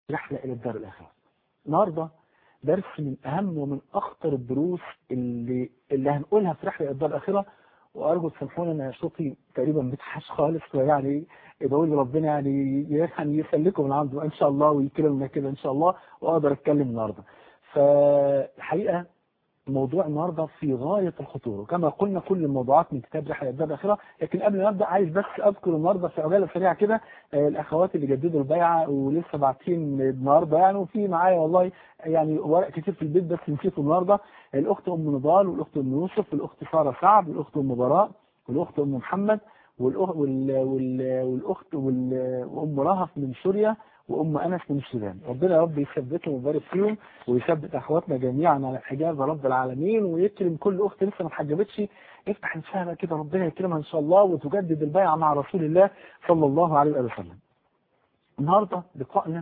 رحلة إلى الدار الآخرة النهاردة درس من أهم ومن أخطر الدروس اللي اللي هنقولها في رحلة إلى الدار الآخرة وأرجو تسامحوني أنا صوتي تقريبا متحش خالص ويعني بقول ربنا يعني يعني يسلكم من عنده إن شاء الله ويكرمنا كده إن شاء الله وأقدر أتكلم النهاردة فالحقيقة موضوع النهارده في غاية الخطورة وكما قلنا كل الموضوعات من كتاب رحلة الدار الآخرة لكن قبل ما نبدأ عايز بس أذكر النهارده في عجالة سريعة كده الأخوات اللي جددوا البيعة ولسه باعتين النهارده يعني وفي معايا والله يعني ورق كتير في البيت بس نسيته النهارده الأخت أم نضال والأخت أم يوسف والأخت سارة سعد والأخت أم براء والأخت أم محمد والأخ وال... وال... والأخت وال... وأم رهف من سوريا وأم أنس من السودان ربنا يا رب يثبتهم ويبارك فيهم ويثبت أخواتنا جميعا على الحجاب يا رب العالمين ويكرم كل أخت لسه ما اتحجبتش افتح نفسها كده ربنا يكرمها إن شاء الله وتجدد البيعة مع رسول الله صلى الله عليه وسلم النهاردة لقائنا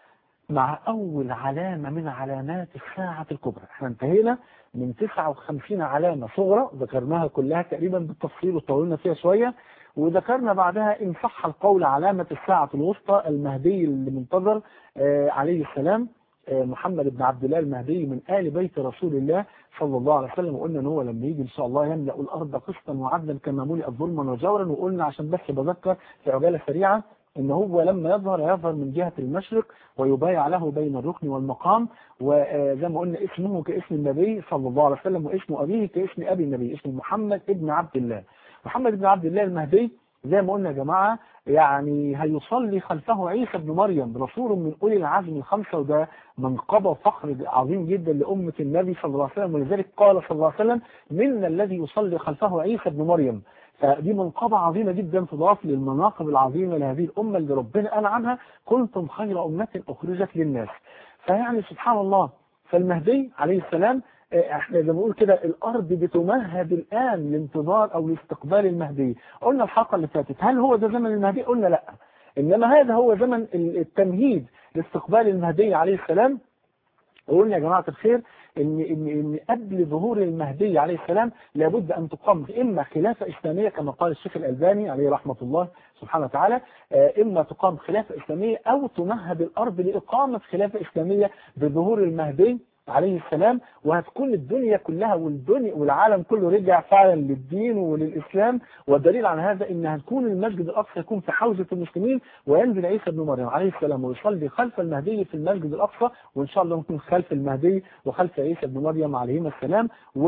مع أول علامة من علامات الساعة الكبرى احنا انتهينا من 59 علامة صغرى ذكرناها كلها تقريبا بالتفصيل وطولنا فيها شوية وذكرنا بعدها إن صح القول علامة الساعة الوسطى المهدي المنتظر آه عليه السلام آه محمد بن عبد الله المهدي من آل بيت رسول الله صلى الله عليه وسلم وقلنا ان هو لما يجي ان شاء الله يملأ الأرض قسطا وعدلا كما ملئت ظلما وجورا وقلنا عشان بس بذكر في عجالة سريعة ان هو لما يظهر يظهر من جهة المشرق ويبايع له بين الركن والمقام وزي ما قلنا اسمه كاسم النبي صلى الله عليه وسلم واسم أبيه كاسم أبي النبي اسم محمد ابن عبد الله محمد بن عبد الله المهدي زي ما قلنا يا جماعة يعني هيصلي خلفه عيسى بن مريم رسول من أولي العزم الخمسة وده منقبة فخر عظيم جدا لأمة النبي صلى الله عليه وسلم ولذلك قال صلى الله عليه وسلم منا الذي يصلي خلفه عيسى بن مريم فدي منقبة عظيمة جدا تضاف للمناقب العظيمة لهذه الأمة اللي ربنا قال عنها كنتم خير أمة أخرجت للناس فيعني سبحان الله فالمهدي عليه السلام احنا زي ما بنقول كده الارض بتمهد الان لانتظار او لاستقبال المهدي قلنا الحلقه اللي فاتت هل هو ده زمن المهدي قلنا لا انما هذا هو زمن التمهيد لاستقبال المهدي عليه السلام وقلنا يا جماعه الخير ان ان ان قبل ظهور المهدي عليه السلام لابد ان تقام اما خلافه اسلاميه كما قال الشيخ الالباني عليه رحمه الله سبحانه وتعالى اما تقام خلافه اسلاميه او تمهد الارض لاقامه خلافه اسلاميه بظهور المهدي عليه السلام وهتكون الدنيا كلها والدنيا والعالم كله رجع فعلا للدين وللإسلام والدليل على هذا ان هتكون المسجد الأقصى يكون في حوزة المسلمين وينزل عيسى بن مريم عليه السلام ويصلي خلف المهدي في المسجد الأقصى وإن شاء الله نكون خلف المهدي وخلف عيسى بن مريم عليهما السلام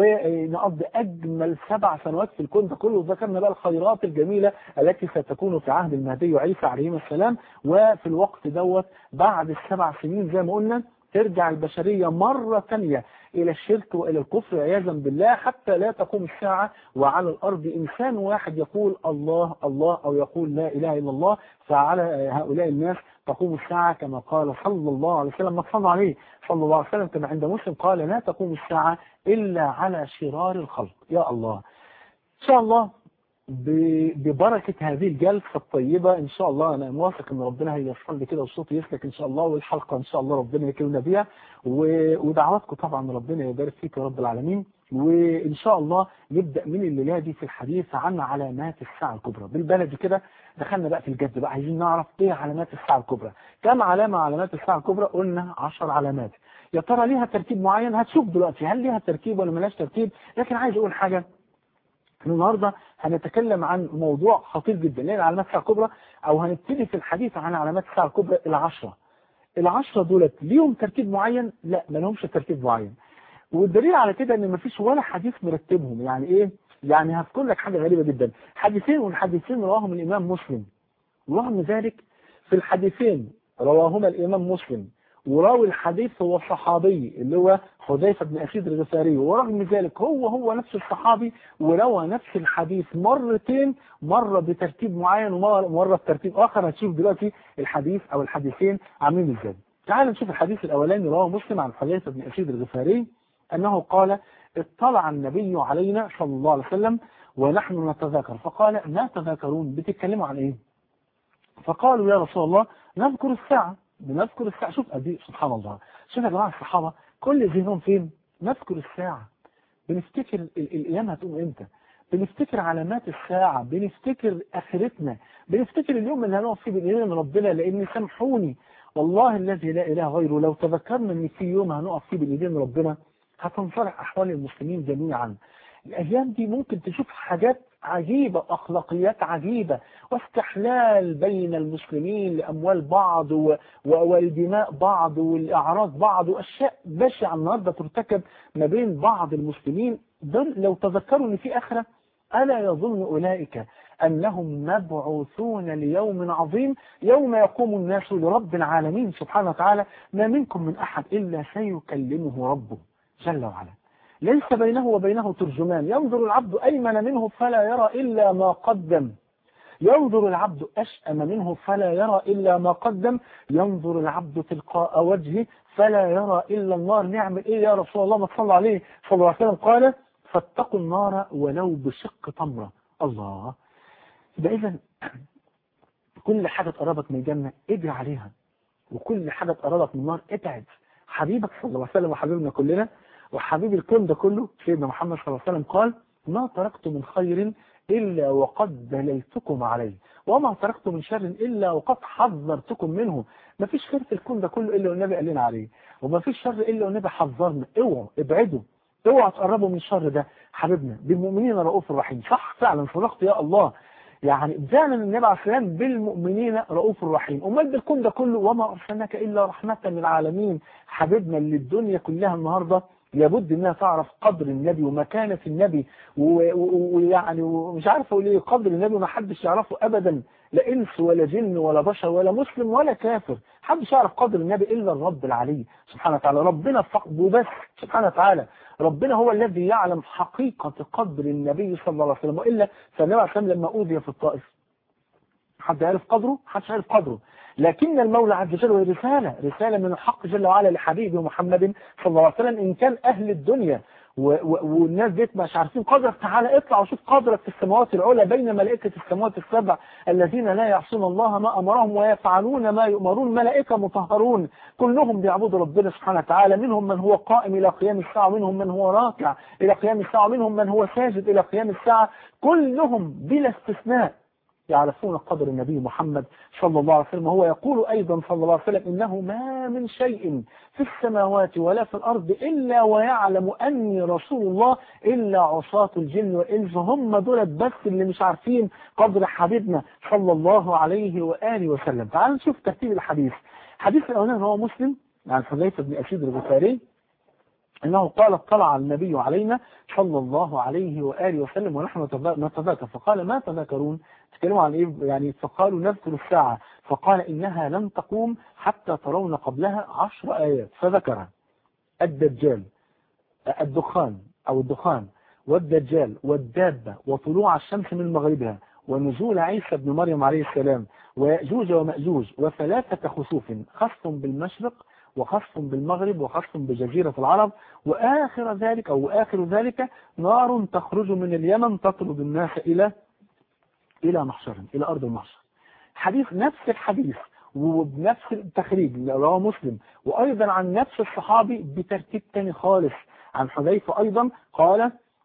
ونقضي أجمل سبع سنوات في الكون ده كله وذكرنا بقى الخيرات الجميلة التي ستكون في عهد المهدي وعيسى عليهما السلام وفي الوقت دوت بعد السبع سنين زي ما قلنا ترجع البشرية مرة ثانية إلى الشرك وإلى الكفر عياذا بالله حتى لا تقوم الساعة وعلى الأرض إنسان واحد يقول الله الله أو يقول لا إله إلا الله فعلى هؤلاء الناس تقوم الساعة كما قال صلى الله عليه وسلم ما صلى عليه صلى الله عليه وسلم كما عند مسلم قال لا تقوم الساعة إلا على شرار الخلق يا الله إن شاء الله ببركة هذه الجلسة الطيبة إن شاء الله أنا واثق إن ربنا هيصل لي كده والصوت يسلك إن شاء الله والحلقة إن شاء الله ربنا يكرمنا بيها ودعواتكم طبعا ربنا يبارك فيك يا رب العالمين وإن شاء الله نبدأ من الليلة دي في الحديث عن علامات الساعة الكبرى بالبلد كده دخلنا بقى في الجد بقى عايزين نعرف إيه علامات الساعة الكبرى كم علامة علامات الساعة الكبرى قلنا 10 علامات يا ترى ليها ترتيب معين هتشوف دلوقتي هل ليها ترتيب ولا ملاش ترتيب لكن عايز أقول حاجة النهاردة هنتكلم عن موضوع خطير جدا لان علامات الساعة الكبرى او هنبتدي في الحديث عن علامات الساعة الكبرى العشرة العشرة دولت ليهم ترتيب معين لا ما لهمش ترتيب معين والدليل على كده ان مفيش ولا حديث مرتبهم يعني ايه يعني هذكر لك حاجة غريبة جدا حديثين والحديثين رواهم الامام مسلم ورغم ذلك في الحديثين رواهما الامام مسلم وراوي الحديث هو الصحابي اللي هو حذيفة بن أسيد الغفاري ورغم ذلك هو هو نفس الصحابي وروى نفس الحديث مرتين مرة بترتيب معين ومرة بترتيب آخر هتشوف دلوقتي الحديث أو الحديثين عاملين ازاي تعال نشوف الحديث الأولاني رواه مسلم عن حذيفة بن أسيد الغفاري أنه قال اطلع النبي علينا صلى الله عليه وسلم ونحن نتذاكر فقال ما تذاكرون بتتكلموا عن ايه فقالوا يا رسول الله نذكر الساعة بنذكر الساعة شوف قد سبحان الله شوف يا جماعة الصحابة كل ذهنهم فين نذكر الساعة بنفتكر الأيام هتقوم امتى بنفتكر علامات الساعة بنفتكر آخرتنا بنفتكر اليوم اللي هنقف فيه بإذن ربنا لأن سامحوني والله الذي لا إله غيره لو تذكرنا ان في يوم هنقف فيه بين ايدين ربنا هتنصلح أحوال المسلمين جميعا الأيام دي ممكن تشوف حاجات عجيبة أخلاقيات عجيبة واستحلال بين المسلمين لأموال بعض و... و... والدماء بعض والأعراض بعض وأشياء بشعة النهاردة ترتكب ما بين بعض المسلمين دول لو تذكروا أن في آخرة ألا يظن أولئك أنهم مبعوثون ليوم عظيم يوم يقوم الناس لرب العالمين سبحانه وتعالى ما منكم من أحد إلا سيكلمه ربه جل وعلا ليس بينه وبينه ترجمان ينظر العبد أيمن منه فلا يرى إلا ما قدم ينظر العبد أشأم منه فلا يرى إلا ما قدم ينظر العبد تلقاء وجهه فلا يرى إلا النار نعمل إيه يا رسول الله ما تصلى عليه صلى الله عليه وسلم قال فاتقوا النار ولو بشق تمرة الله ده إذا كل حاجة تقربك من الجنة اجري عليها وكل حاجة تقربك من النار ابعد حبيبك صلى الله عليه وسلم وحبيبنا كلنا وحبيب الكون ده كله سيدنا محمد صلى الله عليه وسلم قال ما تركت من خير إلا وقد دللتكم عليه وما تركت من شر إلا وقد حذرتكم منه ما فيش خير في الكون ده كله إلا والنبي قال لنا عليه وما فيش شر إلا والنبي حذرنا اوعوا ابعدوا اوعوا تقربوا من الشر ده حبيبنا بالمؤمنين رؤوف الرحيم صح فعلا صدقت يا الله يعني فعلا النبي عليه السلام بالمؤمنين رؤوف رحيم امال بالكون ده كله وما ارسلناك الا رحمه للعالمين حبيبنا اللي الدنيا كلها النهارده لابد انها تعرف قدر النبي ومكانة النبي ويعني ومش عارف اقول ايه قدر النبي ما حدش يعرفه ابدا لا انس ولا جن ولا بشر ولا مسلم ولا كافر حدش يعرف قدر النبي الا الرب العلي سبحانه وتعالى ربنا فقده بس سبحانه وتعالى ربنا هو الذي يعلم حقيقة قدر النبي صلى الله عليه وسلم والا فالنبي عليه السلام لما اوذي في الطائف حد يعرف قدره حدش يعرف قدره لكن المولى عز وجل وهي رسالة رسالة من الحق جل وعلا لحبيبه محمد صلى الله عليه وسلم إن كان أهل الدنيا و و والناس ديت مش عارفين قدرك تعالى اطلع وشوف قدرك في السماوات العلى بين ملائكة السماوات السبع الذين لا يعصون الله ما أمرهم ويفعلون ما يؤمرون ملائكة مطهرون كلهم بيعبدوا ربنا سبحانه وتعالى منهم من هو قائم إلى قيام الساعة ومنهم من هو راكع إلى قيام الساعة ومنهم من هو ساجد إلى قيام الساعة كلهم بلا استثناء يعرفون قدر النبي محمد صلى الله عليه وسلم وهو يقول أيضا صلى الله عليه وسلم إنه ما من شيء في السماوات ولا في الأرض إلا ويعلم أني رسول الله إلا عصاة الجن والإنس هم دول بس اللي مش عارفين قدر حبيبنا صلى الله عليه وآله وسلم تعالوا نشوف ترتيب الحديث حديث الأولاني هو مسلم عن حذيفة بن أسيد الغفاري انه قال اطلع النبي علينا صلى الله عليه وآله وسلم ونحن نتذاكر فقال ما تذاكرون تكلموا عن ايه يعني فقالوا نذكر الساعة فقال انها لن تقوم حتى ترون قبلها عشر ايات فذكر الدجال الدخان او الدخان والدجال والدابة وطلوع الشمس من مغربها ونزول عيسى بن مريم عليه السلام ويأجوج ومأجوج وثلاثة خسوف خصف بالمشرق وخصف بالمغرب وخصف بجزيرة العرب وآخر ذلك أو آخر ذلك نار تخرج من اليمن تطلب الناس إلى إلى محشر إلى أرض المحشر حديث نفس الحديث وبنفس التخريج رواه مسلم وأيضا عن نفس الصحابي بترتيب تاني خالص عن حذيفة أيضا قال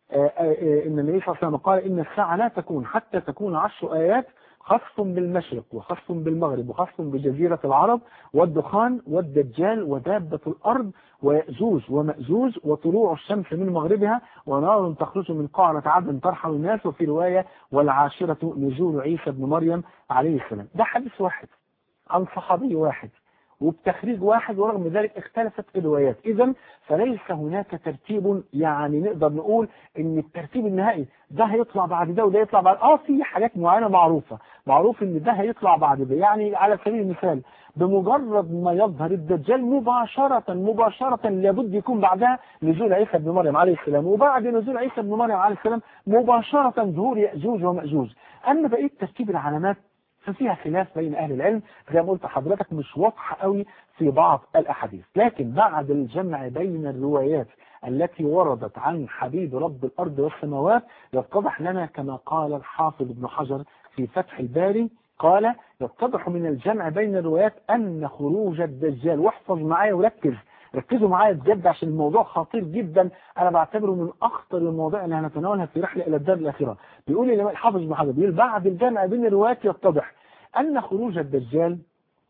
إن النبي صلى الله عليه وسلم قال إن الساعة لا تكون حتى تكون عشر آيات خصف بالمشرق وخصف بالمغرب وخصف بجزيرة العرب والدخان والدجال ودابة الأرض ويأجوج ومأجوج وطلوع الشمس من مغربها ونار تخرج من قعرة عدن ترحل الناس وفي رواية والعاشرة نزول عيسى بن مريم عليه السلام ده حديث واحد عن صحابي واحد وبتخريج واحد ورغم ذلك اختلفت الروايات اذا فليس هناك ترتيب يعني نقدر نقول ان الترتيب النهائي ده هيطلع بعد ده وده يطلع بعد اه في حاجات معينه معروفه معروف ان ده هيطلع بعد ده يعني على سبيل المثال بمجرد ما يظهر الدجال مباشرة مباشرة لابد يكون بعدها نزول عيسى بن مريم عليه السلام وبعد نزول عيسى بن مريم عليه السلام مباشرة ظهور يأجوج ومأجوج أما بقية ترتيب العلامات ففيها خلاف بين أهل العلم زي ما قلت حضرتك مش واضحة قوي في بعض الأحاديث لكن بعد الجمع بين الروايات التي وردت عن حبيب رب الأرض والسماوات يتضح لنا كما قال الحافظ ابن حجر في فتح الباري قال يتضح من الجمع بين الروايات أن خروج الدجال واحفظ معايا وركز ركزوا معايا بجد عشان الموضوع خطير جدا انا بعتبره من اخطر المواضيع اللي هنتناولها في رحله الى الدار الاخره بيقول لي الحافظ ابن حجر بيقول بعد الجمع بين الروايات يتضح ان خروج الدجال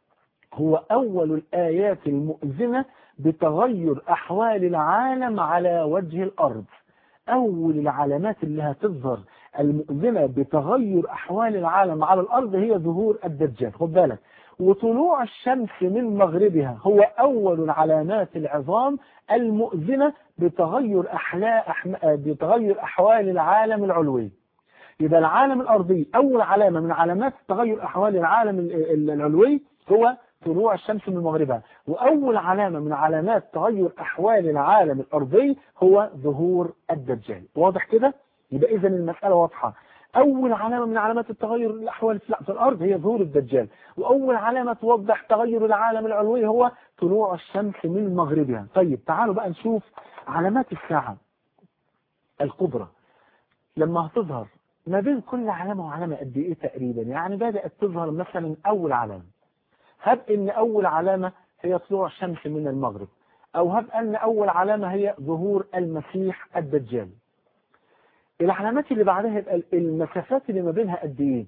هو أول الآيات المؤذنة بتغير أحوال العالم على وجه الأرض أول العلامات اللي هتظهر المؤذنة بتغير أحوال العالم على الأرض هي ظهور الدجال خد بالك وطلوع الشمس من مغربها هو أول العلامات العظام المؤذنة بتغير أحلاء أحم... بتغير أحوال العالم العلوي يبقى العالم الأرضي أول علامة من علامات تغير أحوال العالم العلوي هو طلوع الشمس من مغربها وأول علامة من علامات تغير أحوال العالم الأرضي هو ظهور الدجال واضح كده؟ يبقى إذا المسألة واضحة أول علامة من علامات التغير الأحوال في الأرض هي ظهور الدجال وأول علامة توضح تغير العالم العلوي هو طلوع الشمس من مغربها طيب تعالوا بقى نشوف علامات الساعة الكبرى لما هتظهر ما بين كل علامة وعلامة قد إيه تقريبا يعني بدأت تظهر مثلا أول علامة هب إن أول علامة هي طلوع الشمس من المغرب أو هب أن أول علامة هي ظهور المسيح الدجال العلامات اللي بعدها يبقى المسافات اللي ما بينها قد ايه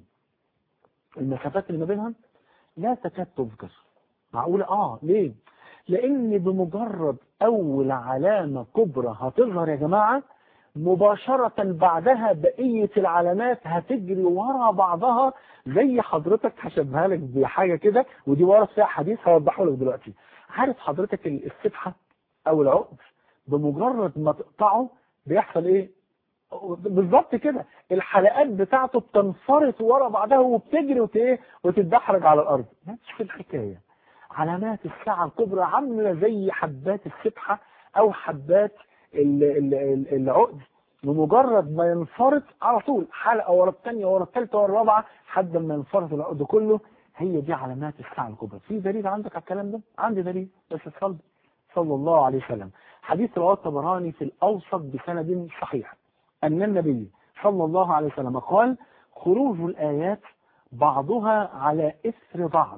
المسافات اللي ما بينها لا تكاد تذكر معقولة اه ليه لان بمجرد اول علامة كبرى هتظهر يا جماعة مباشرة بعدها بقية العلامات هتجري ورا بعضها زي حضرتك هشبهها لك بحاجة كده ودي ورا فيها حديث هوضحه لك دلوقتي عارف حضرتك السبحة او العقد بمجرد ما تقطعه بيحصل ايه بالظبط كده الحلقات بتاعته بتنفرط ورا بعضها وبتجري وت- وتتدحرج على الارض نفس الحكايه علامات الساعه الكبرى عامله زي حبات السبحه او حبات ال- ال- ال- العقد بمجرد ما ينفرط على طول حلقه ورا الثانيه ورا الثالثه ورا الرابعه لحد ما ينفرط العقد كله هي دي علامات الساعه الكبرى في دليل عندك على الكلام ده عندي دليل بس صلى صلى الله عليه وسلم حديث رواه الطبراني في الاوسط بسند صحيح أن النبي صلى الله عليه وسلم قال خروج الآيات بعضها على إثر بعض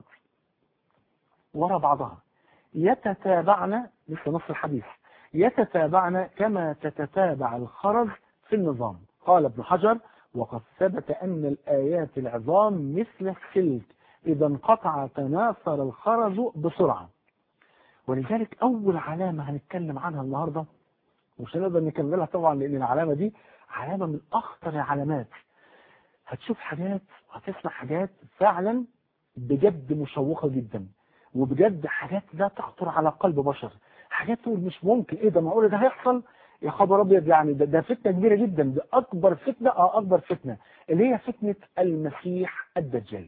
ورا بعضها يتتابعن مثل نص الحديث يتتابعن كما تتتابع الخرز في النظام قال ابن حجر وقد ثبت أن الآيات العظام مثل السلك إذا انقطع تناثر الخرز بسرعة ولذلك أول علامة هنتكلم عنها النهاردة مش هنقدر نكملها طبعا لأن العلامة دي علامة من أخطر العلامات هتشوف حاجات وهتسمع حاجات فعلا بجد مشوقة جدا وبجد حاجات لا تخطر على قلب بشر حاجات تقول مش ممكن ايه ده معقول ده هيحصل يا خبر ابيض يعني ده, ده فتنه كبيره جدا ده اكبر فتنه اه اكبر فتنه اللي هي فتنه المسيح الدجال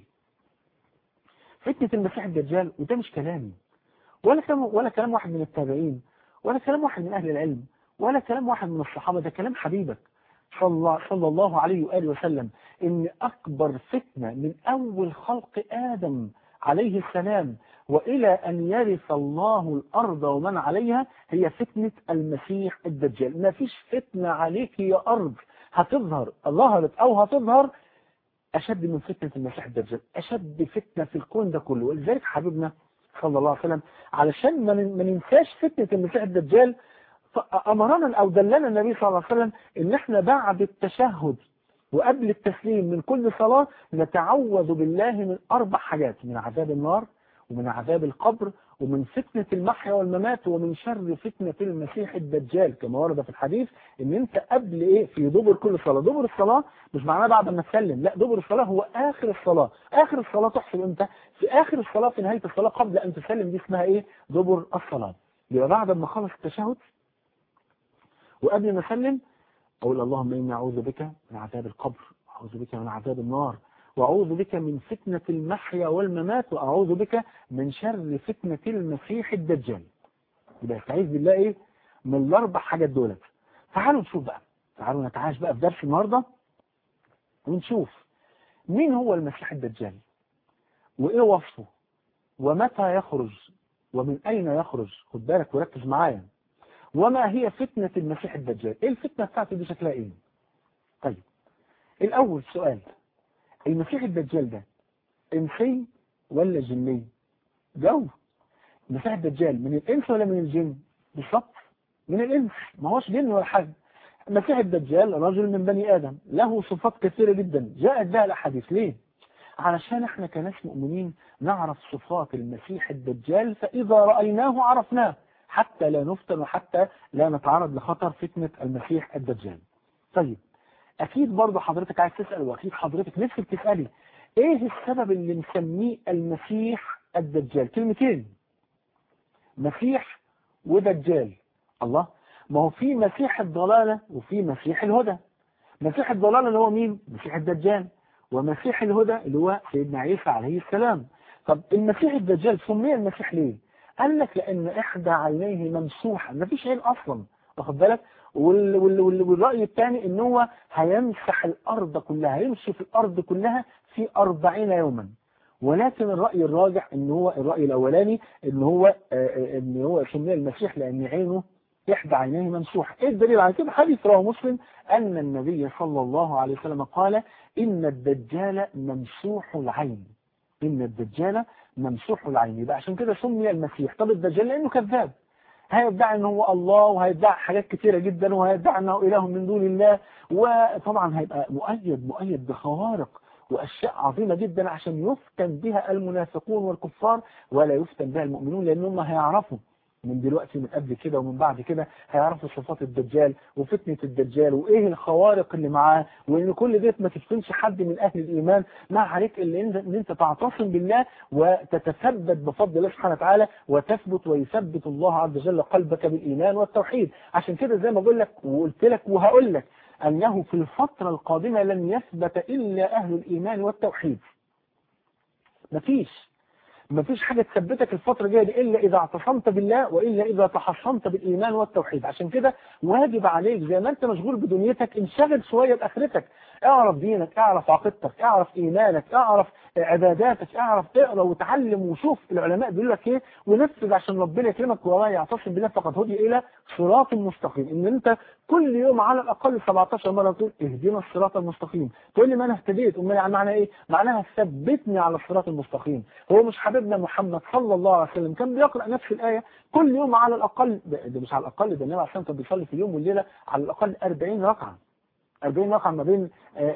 فتنه المسيح الدجال وده مش كلامي ولا كلام ولا كلام واحد من التابعين ولا كلام واحد من اهل العلم ولا كلام واحد من الصحابه ده كلام حبيبك صلى الله, صلى الله عليه واله وسلم ان اكبر فتنه من اول خلق ادم عليه السلام والى ان يرث الله الارض ومن عليها هي فتنه المسيح الدجال ما فيش فتنه عليك يا ارض هتظهر ظهرت او هتظهر اشد من فتنه المسيح الدجال اشد فتنه في الكون ده كله ولذلك حبيبنا صلى الله عليه وسلم علشان ما ما ننساش فتنه المسيح الدجال فأمرنا أو دلنا النبي صلى الله عليه وسلم إن إحنا بعد التشهد وقبل التسليم من كل صلاة نتعوذ بالله من أربع حاجات من عذاب النار ومن عذاب القبر ومن فتنة المحيا والممات ومن شر فتنة المسيح الدجال كما ورد في الحديث ان انت قبل ايه في دبر كل صلاة دبر الصلاة مش معناه بعد ما تسلم لا دبر الصلاة هو اخر الصلاة اخر الصلاة تحصل امتى في اخر الصلاة في نهاية الصلاة قبل ان تسلم دي اسمها ايه دبر الصلاة يبقى بعد ما خلص التشهد وقبل ما اسلم اقول اللهم اني اعوذ بك من عذاب القبر واعوذ بك من عذاب النار واعوذ بك من فتنة المحيا والممات واعوذ بك من شر فتنة المسيح الدجال يبقى استعيذ بالله ايه من الاربع حاجات دولت تعالوا نشوف بقى تعالوا نتعايش بقى في درس النهارده ونشوف مين هو المسيح الدجال وايه وصفه ومتى يخرج ومن اين يخرج خد بالك وركز معايا وما هي فتنة المسيح الدجال ايه الفتنة بتاعته دي شكلها ايه طيب الاول سؤال المسيح الدجال ده انسي ولا جني جو المسيح الدجال من الانس ولا من الجن بالظبط من الانس ما هوش جن ولا حاجه المسيح الدجال رجل من بني ادم له صفات كثيره جدا جاءت بها الاحاديث ليه علشان احنا كناس مؤمنين نعرف صفات المسيح الدجال فإذا رأيناه عرفناه حتى لا نفتن وحتى لا نتعرض لخطر فتنة المسيح الدجال طيب أكيد برضه حضرتك عايز تسأل وأكيد حضرتك نفسك تسألي إيه السبب اللي مسميه المسيح الدجال كلمتين مسيح ودجال الله ما هو في مسيح الضلالة وفي مسيح الهدى مسيح الضلالة اللي هو مين مسيح الدجال ومسيح الهدى اللي هو سيدنا عيسى عليه السلام طب المسيح الدجال سمي المسيح ليه قال لك لان احدى عينيه ممسوحه مفيش عين اصلا واخد بالك وال وال وال والراي الثاني ان هو هيمسح الارض كلها هيمشي في الارض كلها في أربعين يوما ولكن الرأي الراجح ان هو الرأي الاولاني ان هو آه ان هو سمي المسيح لان عينه إحدى عينيه ممسوحة إيه الدليل على كده حديث رواه مسلم أن النبي صلى الله عليه وسلم قال إن الدجال ممسوح العين إن الدجال ممسوح العين يبقى عشان كده سمي المسيح طب الدجال لأنه كذاب هيدعي ان هو الله وهيدعي حاجات كتيرة جدا وهيدعي انه اله من دون الله وطبعا هيبقى مؤيد مؤيد بخوارق واشياء عظيمة جدا عشان يفتن بها المنافقون والكفار ولا يفتن بها المؤمنون لانهم هيعرفوا من دلوقتي من قبل كده ومن بعد كده هيعرفوا صفات الدجال وفتنة الدجال وايه الخوارق اللي معاه وان كل ديت ما تفتنش حد من اهل الايمان ما عليك الا ان انت تعتصم بالله وتتثبت بفضل الله سبحانه وتعالى وتثبت ويثبت الله عز وجل قلبك بالايمان والتوحيد عشان كده زي ما بقول لك وقلت لك وهقول لك انه في الفترة القادمة لن يثبت الا اهل الايمان والتوحيد مفيش مفيش حاجة تثبتك الفترة الجاية دي إلا إذا اعتصمت بالله وإلا إذا تحصنت بالإيمان والتوحيد عشان كده واجب عليك زي ما أنت مشغول بدنيتك انشغل شوية بآخرتك اعرف دينك اعرف عقيدتك اعرف إيمانك اعرف عباداتك اعرف اقرا وتعلم وشوف العلماء بيقول لك ايه ونفذ عشان ربنا يكرمك ولا يعتصم بالله فقد هدي الى صراط مستقيم ان انت كل يوم على الاقل 17 مره تقول اهدنا الصراط المستقيم تقول لي ما انا اهتديت امال معنى ايه معناها ثبتني على الصراط المستقيم هو مش حبيبنا محمد صلى الله عليه وسلم كان بيقرا نفس الايه كل يوم على الاقل ده مش على الاقل ده النبي عليه الصلاه كان بيصلي في اليوم والليله على الاقل 40 ركعه 40 ركعة ما بين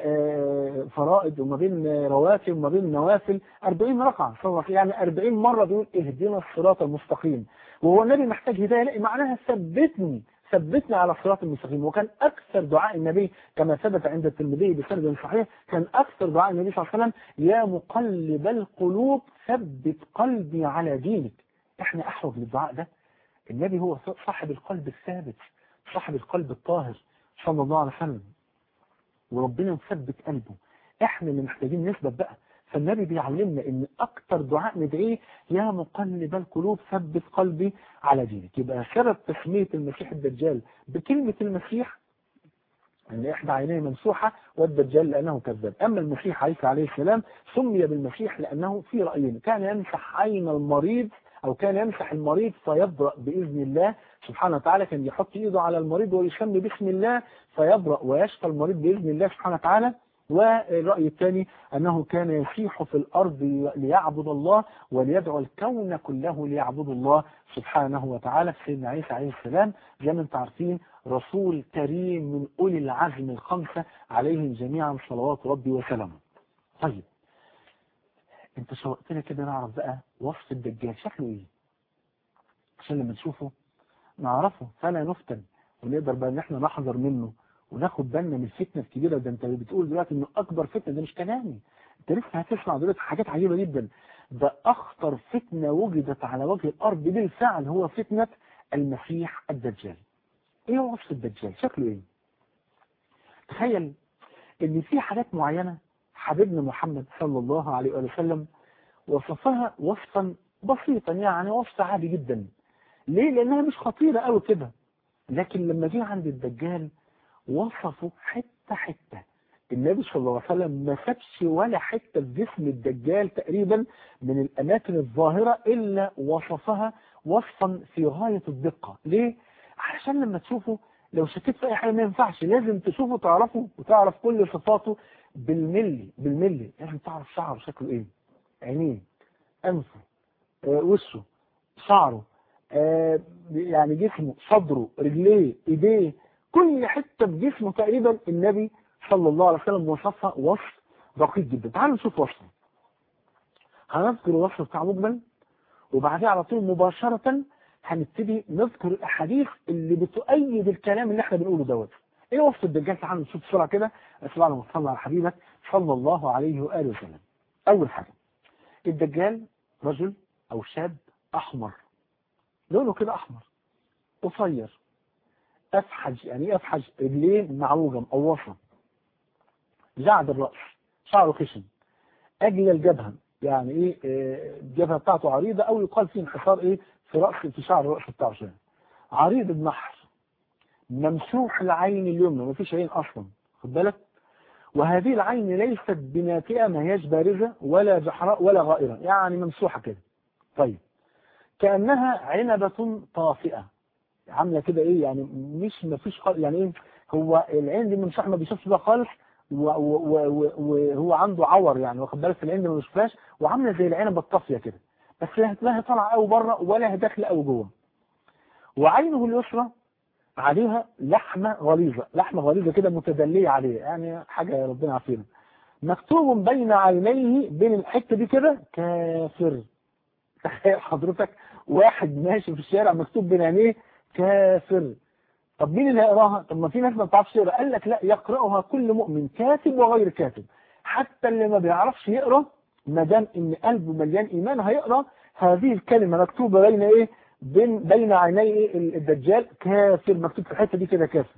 فرائض وما بين رواتب وما بين نوافل 40 ركعة يعني 40 مرة بيقول اهدنا الصراط المستقيم وهو النبي محتاج هداية لا معناها ثبتني ثبتني على الصراط المستقيم وكان أكثر دعاء النبي كما ثبت عند الترمذي بسند صحيح كان أكثر دعاء النبي صلى الله عليه وسلم يا مقلب القلوب ثبت قلبي على دينك احنا أحوج للدعاء ده النبي هو صاحب القلب الثابت صاحب القلب الطاهر صلى الله عليه وسلم وربنا مثبت قلبه احنا اللي محتاجين نثبت بقى فالنبي بيعلمنا ان اكتر دعاء ندعيه يا مقلب القلوب ثبت قلبي على دينك يبقى سبب تسمية المسيح الدجال بكلمة المسيح ان احدى عينيه ممسوحة والدجال لانه كذاب اما المسيح عيسى عليه السلام سمي بالمسيح لانه في رأيين كان يمسح عين المريض او كان يمسح المريض فيبرأ باذن الله سبحانه وتعالى كان يحط ايده على المريض ويسمي باسم الله فيبرأ ويشفى المريض باذن الله سبحانه وتعالى والرأي الثاني أنه كان يسيح في الأرض ليعبد الله وليدعو الكون كله ليعبد الله سبحانه وتعالى سيدنا عيسى عليه السلام زي ما انتم عارفين رسول كريم من أولي العزم الخمسة عليهم جميعا صلوات ربي وسلامه طيب انت شوقتنا كده نعرف بقى وصف الدجال شكله ايه عشان لما نشوفه نعرفه فلا نفتن ونقدر بقى ان احنا نحذر منه وناخد بالنا من الفتنة الكبيرة ده انت بتقول دلوقتي انه اكبر فتنة ده مش كلامي انت لسه هتسمع دلوقتي حاجات عجيبة جدا ده اخطر فتنة وجدت على وجه الارض بالفعل هو فتنة المسيح الدجال ايه هو وصف الدجال شكله ايه تخيل ان في حاجات معينة حبيبنا محمد صلى الله عليه وسلم وصفها وصفا بسيطا يعني وصف عادي جدا ليه لانها مش خطيرة قوي كده لكن لما جه عند الدجال وصفوا حتة حتة النبي صلى الله عليه وسلم ما سابش ولا حتة في جسم الدجال تقريبا من الأماكن الظاهرة إلا وصفها وصفا في غاية الدقة ليه؟ علشان لما تشوفه لو شكيت في أي حاجة ما ينفعش لازم تشوفه تعرفه وتعرف كل صفاته بالملي بالملي لازم تعرف شعره شكله إيه عينيه أنفه آه وشه شعره آه يعني جسمه صدره رجليه ايديه كل حتة في جسمه تقريبا النبي صلى الله عليه وسلم وصفها وصف دقيق جدا تعالوا نشوف وصفه هنذكر الوصف بتاع مجمل وبعدها على طول مباشرة هنبتدي نذكر الأحاديث اللي بتؤيد الكلام اللي احنا بنقوله دوت ايه وصف الدجال تعالوا نشوف بسرعة كده اسمع لما صلى على حبيبك صلى الله عليه وآله وسلم أول حاجة الدجال رجل أو شاب أحمر لونه كده أحمر قصير أفحج يعني إيه أفحج رجلين معوجة مقوصة جعد الرأس شعره خشن أجل الجبهة يعني إيه آه، الجبهة بتاعته عريضة أو يقال فيه انحصار إيه في رأس في شعر الرأس بتاعه شوية عريض النحر ممسوح العين اليمنى مفيش عين أصلا خد بالك وهذه العين ليست بناتئة ما هياش بارزة ولا جحراء ولا غائرة يعني ممسوحة كده طيب كأنها عنبة طافئة عاملة كده ايه يعني مش مفيش خالص يعني ايه هو العين دي ممسوحة ما بيشوفش بقى خالص و- و- و- وهو عنده عور يعني واخد بالك العين دي ما بيشوفهاش وعاملة زي العنبة الطافية كده بس لا لا هي طالعة قوي بره ولا هي داخلة قوي جوه وعينه اليسرى عليها لحمة غليظة لحمة غليظة كده متدلية عليها يعني حاجة ربنا عافينا مكتوب بين عينيه بين الحتة دي كده كافر تخيل حضرتك واحد ماشي في الشارع مكتوب بين عينيه كافر طب مين اللي هيقراها طب ما في ناس ما بتعرفش تقرا قال لك لا يقراها كل مؤمن كاتب وغير كاتب حتى اللي ما بيعرفش يقرا ما دام ان قلبه مليان ايمان هيقرا هذه الكلمه مكتوبه بين ايه بين بين عيني الدجال كافر مكتوب في الحته دي كده كافر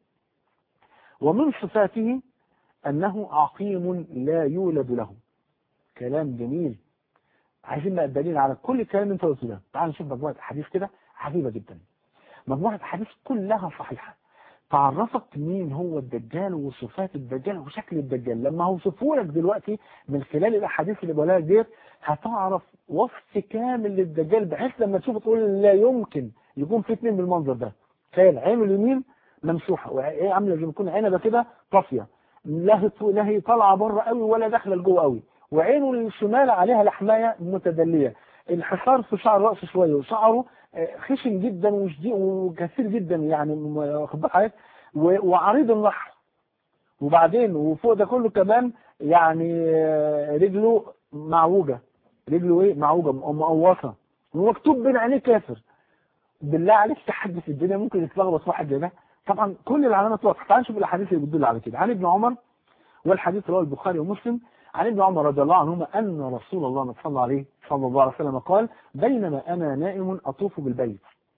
ومن صفاته انه عقيم لا يولد له كلام جميل عايزين بقى الدليل على كل الكلام اللي انت قلته ده تعال نشوف مجموعه احاديث كده عجيبه جدا مجموعه احاديث كلها صحيحه تعرفك مين هو الدجال وصفات الدجال وشكل الدجال لما هوصفه لك دلوقتي من خلال الاحاديث اللي بقولها لك ديت هتعرف وصف كامل للدجال بحيث لما تشوفه تقول لا يمكن يكون في اثنين بالمنظر ده تخيل عينه اليمين ممسوحه وهي عامله زي ما تكون عنبه كده طافيه لا هي لا هي طالعه بره قوي ولا داخله لجوه قوي وعينه الشمال عليها لحمايه متدليه انحصار في شعر راسه شويه وشعره آه، خشن جدا وشديد وكثير جدا يعني م- واخد بالك حضرتك؟ و- وعريض النحر وبعدين وفوق ده كله كمان يعني آه، رجله معوجه رجله ايه معوجه م- مقوصه ومكتوب بين عينيه كافر بالله عليك في حد في الدنيا ممكن يتلخبط في واحد زي ده طبعا كل العلامات واضحه تعال نشوف الاحاديث اللي بتدل على كده عن ابن عمر والحديث رواه البخاري ومسلم عن ابن عمر رضي الله عنهما ان رسول الله صلى الله عليه صلى الله عليه وسلم قال بينما انا نائم اطوف بالبيت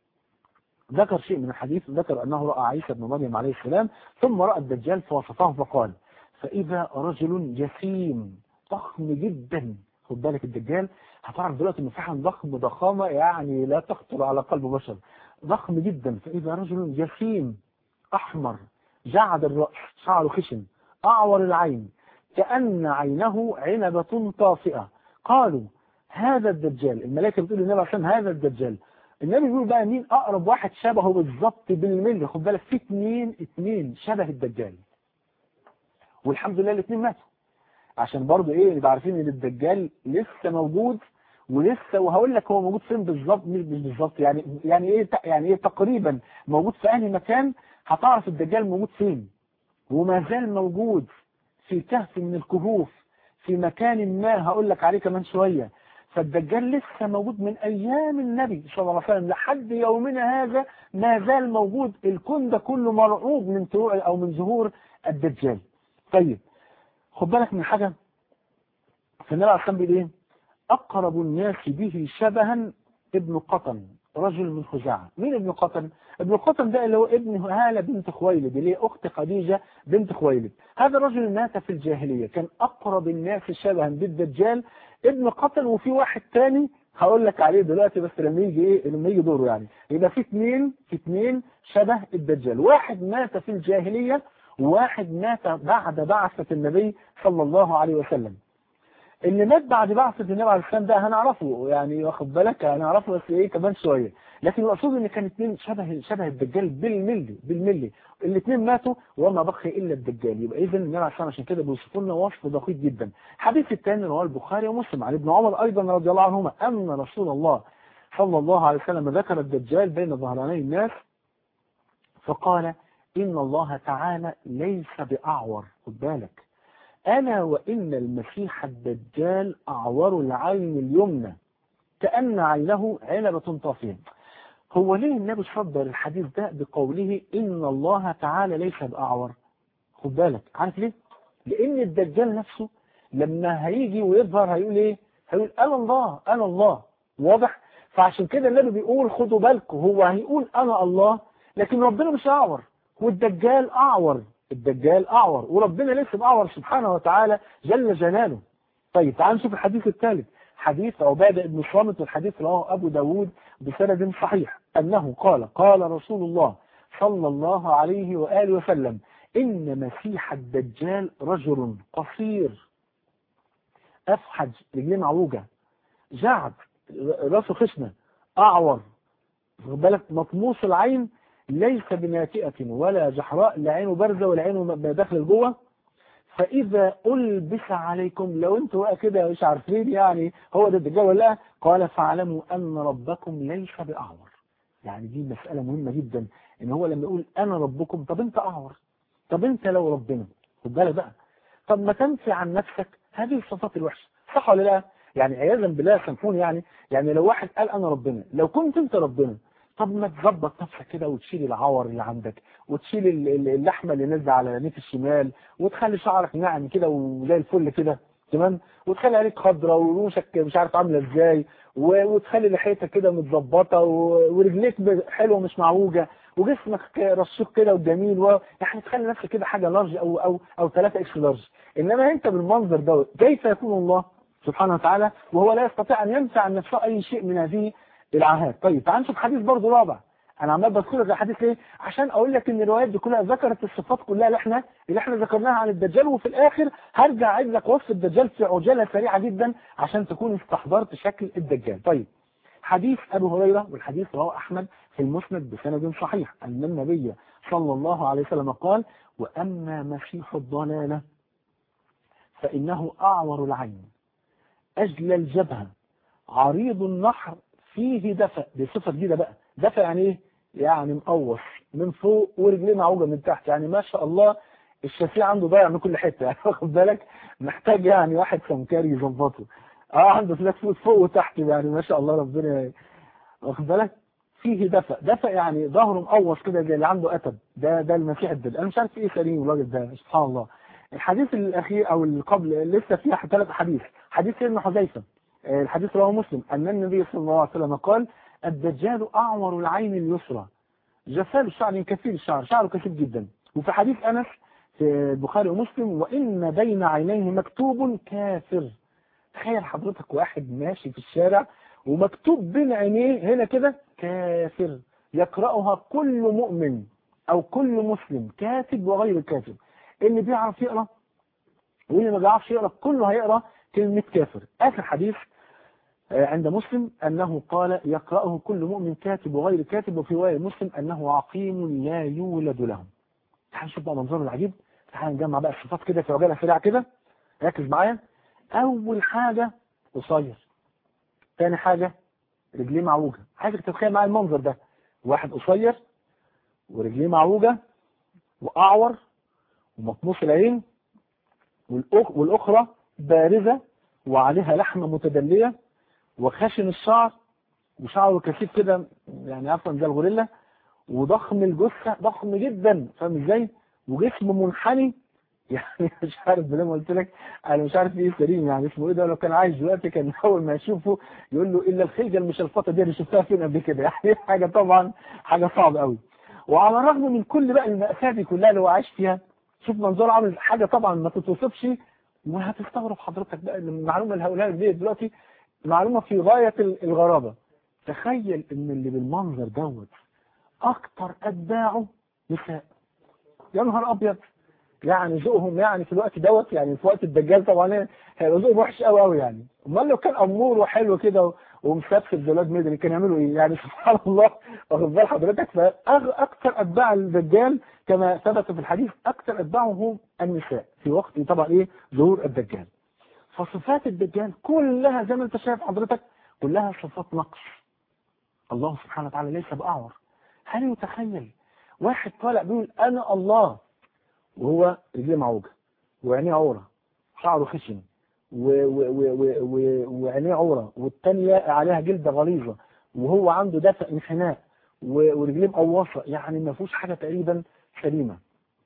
ذكر شيء من الحديث ذكر انه راى عيسى بن مريم عليه السلام ثم راى الدجال فوصفه فقال فاذا رجل جسيم ضخم جدا خد بالك الدجال هتعرف دلوقتي انه فعلا ضخم ضخامه يعني لا تخطر على قلب بشر ضخم جدا فاذا رجل جسيم احمر جعد الراس شعره خشن اعور العين كان عينه عنبه طافئه قالوا هذا الدجال الملائكه بتقول للنبي عليه الصلاه والسلام هذا الدجال النبي بيقول بقى مين اقرب واحد شبهه بالظبط بالملي خد بالك في اثنين اثنين شبه الدجال والحمد لله الاثنين ماتوا عشان برضه ايه نبقى عارفين ان الدجال لسه موجود ولسه وهقول لك هو موجود فين بالظبط مش مش بالظبط يعني يعني ايه ت- يعني ايه تقريبا موجود في انهي مكان هتعرف الدجال موجود فين وما زال موجود في كهف من الكهوف في مكان ما هقول لك عليه كمان شويه فالدجال لسه موجود من ايام النبي صلى الله عليه وسلم لحد يومنا هذا ما زال موجود الكون ده كله مرعوب من طلوع او من ظهور الدجال طيب خد بالك من حاجه فالنبي عليه الصلاه والسلام ايه اقرب الناس به شبها ابن قطن رجل من خزاعه مين ابن قطن ابن قطن ده اللي هو ابن هاله بنت خويلد اللي هي اخت خديجه بنت خويلد هذا الرجل مات في الجاهليه كان اقرب الناس شبها بالدجال ابن قطن وفي واحد تاني هقول لك عليه دلوقتي بس لما يجي ايه لما يجي دوره يعني يبقى في اثنين في اثنين شبه الدجال واحد مات في الجاهليه وواحد مات بعد بعثه النبي صلى الله عليه وسلم اللي مات بعد بعثة النبي عليه السلام ده هنعرفه يعني واخد بالك هنعرفه بس ايه كمان شوية لكن المقصود ان كان اثنين شبه شبه الدجال بالملي بالملي الاثنين ماتوا وما بقي الا الدجال يبقى اذا النبي عليه السلام عشان كده بيوصفوا لنا وصف دقيق جدا الحديث الثاني رواه البخاري ومسلم عن ابن عمر ايضا رضي الله عنهما ان رسول الله صلى الله عليه وسلم ذكر الدجال بين ظهراني الناس فقال ان الله تعالى ليس باعور خد بالك أنا وإن المسيح الدجال أعور العين اليمنى كأن عينه عنبة طافية هو ليه النبي صدر الحديث ده بقوله إن الله تعالى ليس بأعور خد بالك عارف ليه لأن الدجال نفسه لما هيجي ويظهر هيقول إيه هيقول أنا الله أنا الله واضح فعشان كده النبي بيقول خدوا بالكم هو هيقول أنا الله لكن ربنا مش أعور والدجال أعور الدجال أعور وربنا ليس بأعور سبحانه وتعالى جل جلاله طيب تعال نشوف الحديث الثالث حديث عبادة بن صامت والحديث رواه أبو داود بسند صحيح أنه قال قال رسول الله صلى الله عليه وآله وسلم إن مسيح الدجال رجل قصير أفحج رجلين معوجة جعد راسه خشنة أعور واخد بالك مطموس العين ليس بناتئة ولا جحراء لا عينه بارزة ولا عينه داخل لجوه فإذا ألبس عليكم لو انتوا بقى كده مش عارفين يعني هو ده الدجال ولا لا قال فاعلموا أن ربكم ليس بأعور يعني دي مسألة مهمة جدا إن هو لما يقول أنا ربكم طب أنت أعور طب أنت لو ربنا خد بالك بقى طب ما تنفي عن نفسك هذه الصفات الوحشة صح ولا لا؟ يعني عياذا بالله سامحوني يعني يعني لو واحد قال أنا ربنا لو كنت أنت ربنا طب ما تظبط نفسك كده وتشيل العور اللي عندك وتشيل اللحمه اللي نازله على نيف الشمال وتخلي شعرك ناعم كده وزي الفل كده تمام وتخلي عليك خضره ورموشك مش عارف عامله ازاي وتخلي لحيتك كده متظبطه ورجليك حلوه مش معوجه وجسمك رشيق كده وجميل و... يعني تخلي نفسك كده حاجه لارج او او او 3 اكس لارج انما انت بالمنظر دوت كيف يكون الله سبحانه وتعالى وهو لا يستطيع ان ينفع عن نفسه اي شيء من هذه العاهات طيب تعال نشوف حديث برضه رابع انا عمال بذكر لك الحديث ليه عشان اقول لك ان الروايات دي كلها ذكرت الصفات كلها اللي احنا اللي احنا ذكرناها عن الدجال وفي الاخر هرجع اعيد لك وصف الدجال في عجاله سريعه جدا عشان تكون استحضرت شكل الدجال طيب حديث ابو هريره والحديث رواه احمد في المسند بسند صحيح ان النبي صلى الله عليه وسلم قال واما مسيح الضلاله فانه اعور العين اجل الجبهه عريض النحر فيه دفع دي صفة جديدة بقى دفع يعني ايه يعني مقوص من فوق ورجليه معوجة من تحت يعني ما شاء الله الشفيع عنده ضايع من كل حتة يعني واخد بالك محتاج يعني واحد سمكري يظبطه اه عنده فلاك فوت فوق وتحت يعني ما شاء الله ربنا واخد بالك فيه دفع دفع يعني ظهره مقوص كده زي اللي عنده اتب ده ده المسيح الدجال انا مش عارف ايه سليم الراجل ده سبحان الله الحديث الاخير او اللي قبل لسه فيها ثلاث حديث حديث سيدنا حذيفه الحديث رواه مسلم أن النبي صلى الله عليه وسلم قال الدجال أعور العين اليسرى جفال الشعر كثير الشعر شعره كثير جدا وفي حديث أنس في البخاري ومسلم وإن بين عينيه مكتوب كافر تخيل حضرتك واحد ماشي في الشارع ومكتوب بين عينيه هنا كده كافر يقرأها كل مؤمن أو كل مسلم كاتب وغير كاتب اللي بيعرف يقرأ واللي ما بيعرفش يقرأ كله هيقرأ كلمة كافر آخر حديث عند مسلم أنه قال يقرأه كل مؤمن كاتب وغير كاتب وفي رواية مسلم أنه عقيم لا يولد له تعال نشوف بقى منظر العجيب تعال نجمع بقى الصفات كده في عجالة سريعة كده ركز معايا أول حاجة قصير ثاني حاجة رجليه معوجة عايزك تتخيل معايا المنظر ده واحد قصير ورجليه معوجة وأعور ومطموس العين والأخرى بارزة وعليها لحمة متدلية وخشن الشعر وشعره كثيف كده يعني عفوا زي الغوريلا وضخم الجثة ضخم جدا فاهم ازاي وجسم منحني يعني مش عارف زي ما قلت لك انا مش عارف ايه سليم يعني اسمه ايه ده لو كان عايش دلوقتي كان اول ما يشوفه يقول له الا الخلجه المشلفطه دي اللي شفتها فين قبل كده يعني حاجه طبعا حاجه صعبه قوي وعلى الرغم من كل بقى المأساة دي كلها اللي هو عايش فيها شوف منظره عامل حاجه طبعا ما تتوصفش وهتستغرب حضرتك بقى المعلومه اللي هقولها لك دي دلوقتي معلومه في غايه الغرابه تخيل ان اللي بالمنظر دوت اكتر اتباعه نساء يا نهار ابيض يعني ذوقهم يعني في الوقت دوت يعني في وقت الدجال طبعا هيبقى ذوقهم وحش قوي قوي يعني امال لو كان امور وحلو كده ومسبسب زلاد مدري كانوا يعملوا ايه يعني سبحان الله واخد بال حضرتك فاكثر اتباع الدجال كما ثبت في الحديث اكثر اتباعهم هم النساء في وقت طبعا ايه ظهور الدجال فصفات الدجال كلها زي ما انت شايف حضرتك كلها صفات نقص الله سبحانه وتعالى ليس باعور هل يتخيل واحد طالع بيقول انا الله وهو رجليه معوجه وعينيه عوره شعره خشن وعينيه عورة والتانية عليها جلدة غليظة وهو عنده دفع انحناء ورجليه مقوصة يعني ما فيهوش حاجة تقريبا سليمة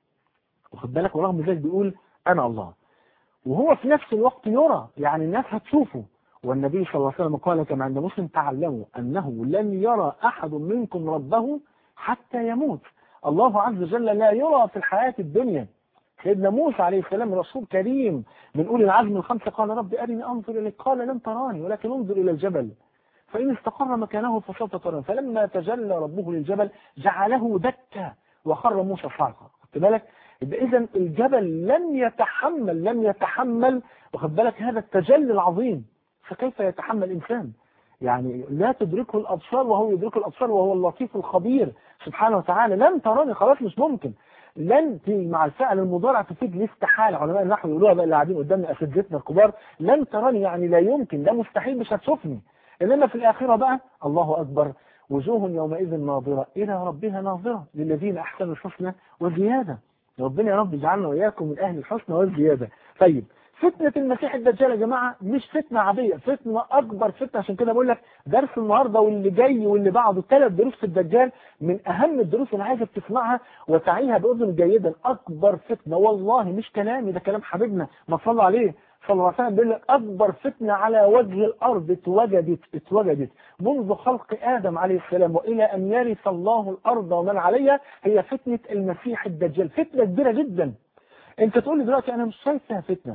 واخد بالك ورغم ذلك بيقول أنا الله وهو في نفس الوقت يرى يعني الناس هتشوفه والنبي صلى الله عليه وسلم قال كما عند مسلم تعلموا أنه لن يرى أحد منكم ربه حتى يموت الله عز وجل لا يرى في الحياة الدنيا سيدنا موسى عليه السلام رسول كريم من أولي العزم الخمسة قال رب أرني أنظر إليك قال لن تراني ولكن انظر إلى الجبل فإن استقر مكانه فسوف تراني فلما تجلى ربه للجبل جعله دكا وخر موسى صعقا خدت بالك إذا الجبل لم يتحمل لم يتحمل واخد بالك هذا التجلي العظيم فكيف يتحمل الإنسان يعني لا تدركه الأبصار وهو يدرك الأبصار وهو اللطيف الخبير سبحانه وتعالى لن تراني خلاص مش ممكن لن تيجي مع الفعل المضارع تفيد الاستحالة علماء النحو يقولوها بقى اللي قاعدين قدامنا أساتذتنا الكبار لن تراني يعني لا يمكن ده مستحيل مش هتشوفني إنما في الآخرة بقى الله أكبر وجوه يومئذ ناظرة إلى ربها ناظرة للذين أحسنوا الحسنى وزيادة ربنا يا رب يجعلنا وإياكم من أهل الحسنى والزيادة طيب فتنة المسيح الدجال يا جماعة مش فتنة عادية فتنة أكبر فتنة عشان كده بقول لك درس النهاردة واللي جاي واللي بعده ثلاث دروس في الدجال من أهم الدروس اللي عايزك تسمعها وتعيها بأذن جيدا أكبر فتنة والله مش كلامي ده كلام حبيبنا ما صلى عليه صلى الله عليه وسلم بيقول لك أكبر فتنة على وجه الأرض اتوجدت اتوجدت منذ خلق آدم عليه السلام وإلى أن يرث الله الأرض ومن عليها هي فتنة المسيح الدجال فتنة كبيرة جدا أنت تقول لي دلوقتي أنا مش شايف فيها فتنة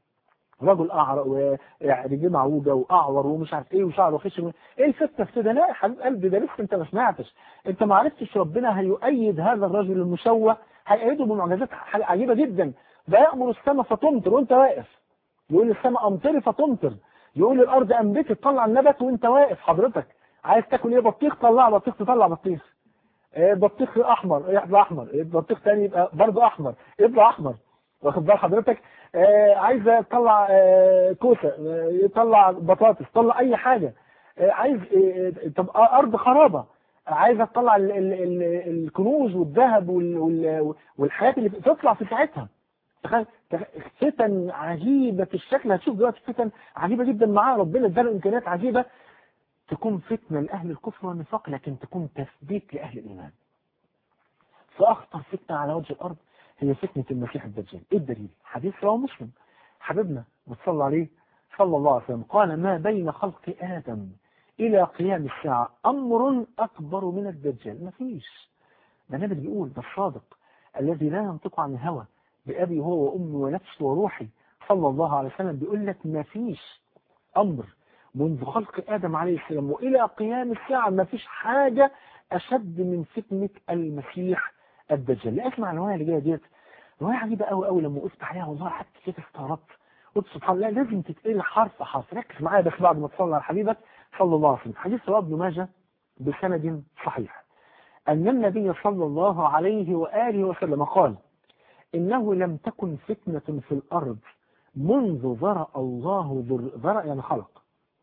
رجل اعرق ورجليه معوجه واعور ومش عارف ايه وشعره خشن ايه الفتنه في كده لا يا حبيب قلبي ده لسه انت ما سمعتش انت ما عرفتش ربنا هيؤيد هذا الرجل المشوه هيأيده بمعجزات عجيبه جدا ده يأمر السماء فتمطر وانت واقف يقول السماء امطري فتمطر يقول الارض انبتي تطلع النبات وانت واقف حضرتك عايز تاكل ايه بطيخ طلع بطيخ تطلع بطيخ إيه بطيخ احمر يطلع احمر إيه بطيخ تاني يبقى برضه احمر يطلع احمر واخد بال حضرتك آه عايز تطلع آه كوسه آه يطلع بطاطس طلع اي حاجه آه عايز آه تبقى ارض خرابه عايزه تطلع ال ال ال الكنوز والذهب وال وال والحاجات اللي تطلع في ساعتها تخيل فتن عجيبه الشكل هتشوف دلوقتي فتن عجيبه جدا معاه ربنا اداله امكانيات عجيبه تكون فتنه لاهل الكفر والنفاق لكن تكون تثبيت لاهل الايمان فاخطر فتنه على وجه الارض هي فتنة المسيح الدجال ايه الدليل حديث رواه مسلم حبيبنا بتصلى عليه صلى الله عليه وسلم قال ما بين خلق آدم إلى قيام الساعة أمر أكبر من الدجال ما فيش ده النبي بيقول ده الصادق الذي لا ينطق عن الهوى بأبي هو وأمي ونفسي وروحي صلى الله عليه وسلم بيقول لك ما فيش أمر منذ خلق آدم عليه السلام وإلى قيام الساعة ما فيش حاجة أشد من فتنة المسيح الدجال لا اسمع الروايه اللي جايه ديت روايه عجيبه قوي قوي لما وقفت عليها والله قعدت كده استغربت قلت سبحان الله لازم تتقري حرف حرف ركز معايا بس بعد ما تصلي على حبيبك صلى الله عليه وسلم حديث رواه ابن ماجه بسند صحيح أن النبي صلى الله عليه وآله وسلم قال إنه لم تكن فتنة في الأرض منذ ذرأ الله ذر ذرأ يعني خلق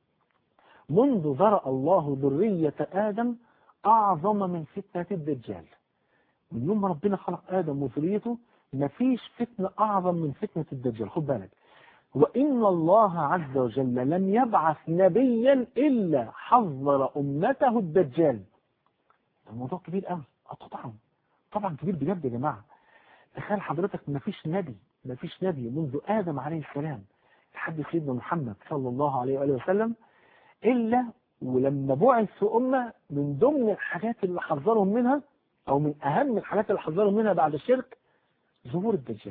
منذ ذرأ الله ذرية آدم أعظم من فتنة الدجال من يوم ما ربنا خلق آدم وذريته مفيش فتنة أعظم من فتنة الدجال خد بالك وإن الله عز وجل لم يبعث نبيا إلا حذر أمته الدجال الموضوع كبير قوي طبعا طبعا كبير بجد يا جماعة تخيل حضرتك مفيش نبي مفيش نبي منذ آدم عليه السلام لحد سيدنا محمد صلى الله عليه وآله وسلم إلا ولما بعث في أمة من ضمن الحاجات اللي حذرهم منها او من اهم الحاجات اللي حذروا منها بعد الشرك ظهور الدجال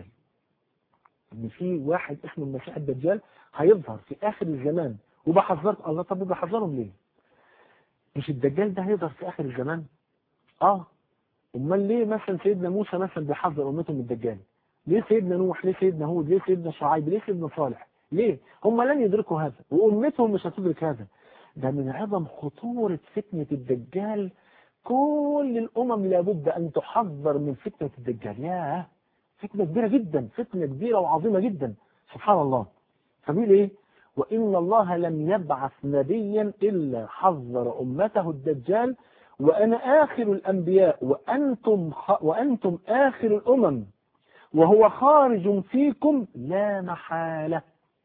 ان في واحد اسمه المسيح الدجال هيظهر في اخر الزمان وبحذرت الله طب بحذرهم ليه مش الدجال ده هيظهر في اخر الزمان اه امال ليه مثلا سيدنا موسى مثلا بيحذر امته من الدجال ليه سيدنا نوح ليه سيدنا هود ليه سيدنا شعيب ليه سيدنا صالح ليه هم لن يدركوا هذا وامتهم مش هتدرك هذا ده من عظم خطورة فتنة الدجال كل الأمم لابد أن تحذر من فتنة الدجال ياه فتنة كبيرة جدا فتنة كبيرة وعظيمة جدا سبحان الله فبيقول إيه وإن الله لم يبعث نبيا إلا حذر أمته الدجال وأنا آخر الأنبياء وأنتم, خ... وأنتم آخر الأمم وهو خارج فيكم لا محالة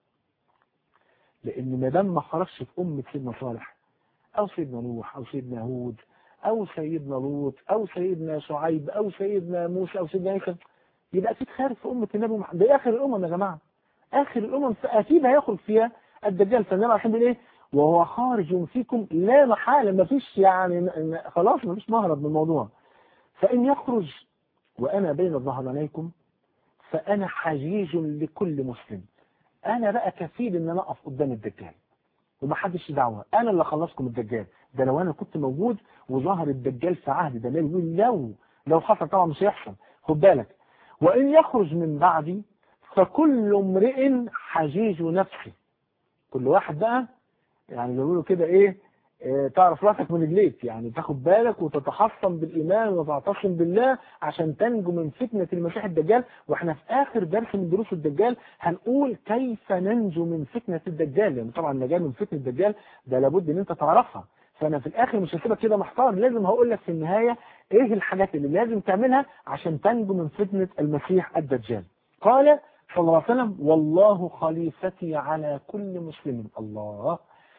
لأن ما دام ما خرجش في أمة سيدنا صالح أو سيدنا نوح أو سيدنا هود أو سيدنا لوط أو سيدنا شعيب أو سيدنا موسى أو سيدنا عيسى يبقى أكيد خارج في أمة النبي محمد ده آخر الأمم يا جماعة آخر الأمم أكيد هيخرج فيها الدجال فالنبي عشان بيقول إيه وهو خارج فيكم لا محالة ما فيش يعني خلاص ما فيش مهرب من الموضوع فإن يخرج وأنا بين ظهرانيكم فأنا حجيج لكل مسلم أنا بقى كفيل إن أنا أقف قدام الدجال ومحدش دعوة أنا اللي خلصكم الدجال ده لو أنا كنت موجود وظهر الدجال في عهدي ده يقول لو لو حصل طبعا مش هيحصل خد بالك وإن يخرج من بعدي فكل امرئ حجيج نفسه كل واحد بقى يعني بيقولوا كده ايه اه تعرف راسك من رجليك يعني تاخد بالك وتتحصن بالايمان وتعتصم بالله عشان تنجو من فتنه المسيح الدجال واحنا في اخر درس من دروس الدجال هنقول كيف ننجو من فتنه الدجال يعني طبعا النجاه من فتنه الدجال ده لابد ان انت تعرفها فانا في الاخر مش هسيبك كده محتار لازم هقول لك في النهايه ايه الحاجات اللي لازم تعملها عشان تنجو من فتنه المسيح الدجال قال صلى الله عليه وسلم والله خليفتي على كل مسلم الله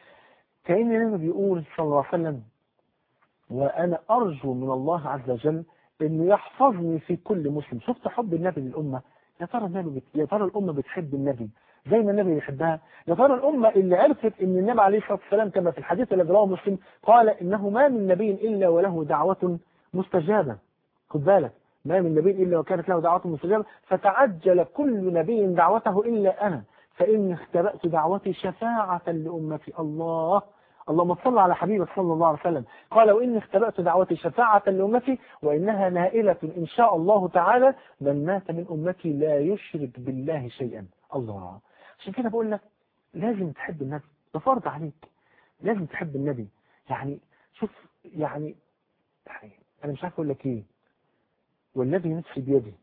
كأن النبي بيقول صلى الله عليه وسلم وأنا أرجو من الله عز وجل أنه يحفظني في كل مسلم شفت حب النبي للأمة يا ترى النبي بت... يا ترى الأمة بتحب النبي زي ما النبي بيحبها يا ترى الأمة اللي عرفت أن النبي عليه الصلاة والسلام كما في الحديث الذي رواه مسلم قال إنه ما من نبي إلا وله دعوة مستجابة خد بالك ما من نبي إلا وكانت له دعوة مستجابة فتعجل كل نبي دعوته إلا أنا فإني اختبأت دعوتي شفاعة لأمتي الله اللهم صل على حبيبك صلى الله عليه وسلم قال وإني اختبأت دعوتي شفاعة لأمتي وإنها نائلة إن شاء الله تعالى من مات من أمتي لا يشرك بالله شيئا الله عشان كده بقول لك لازم تحب النبي ده فرض عليك لازم تحب النبي يعني شوف يعني, يعني أنا مش عارف أقول لك إيه والذي نفسي بيدي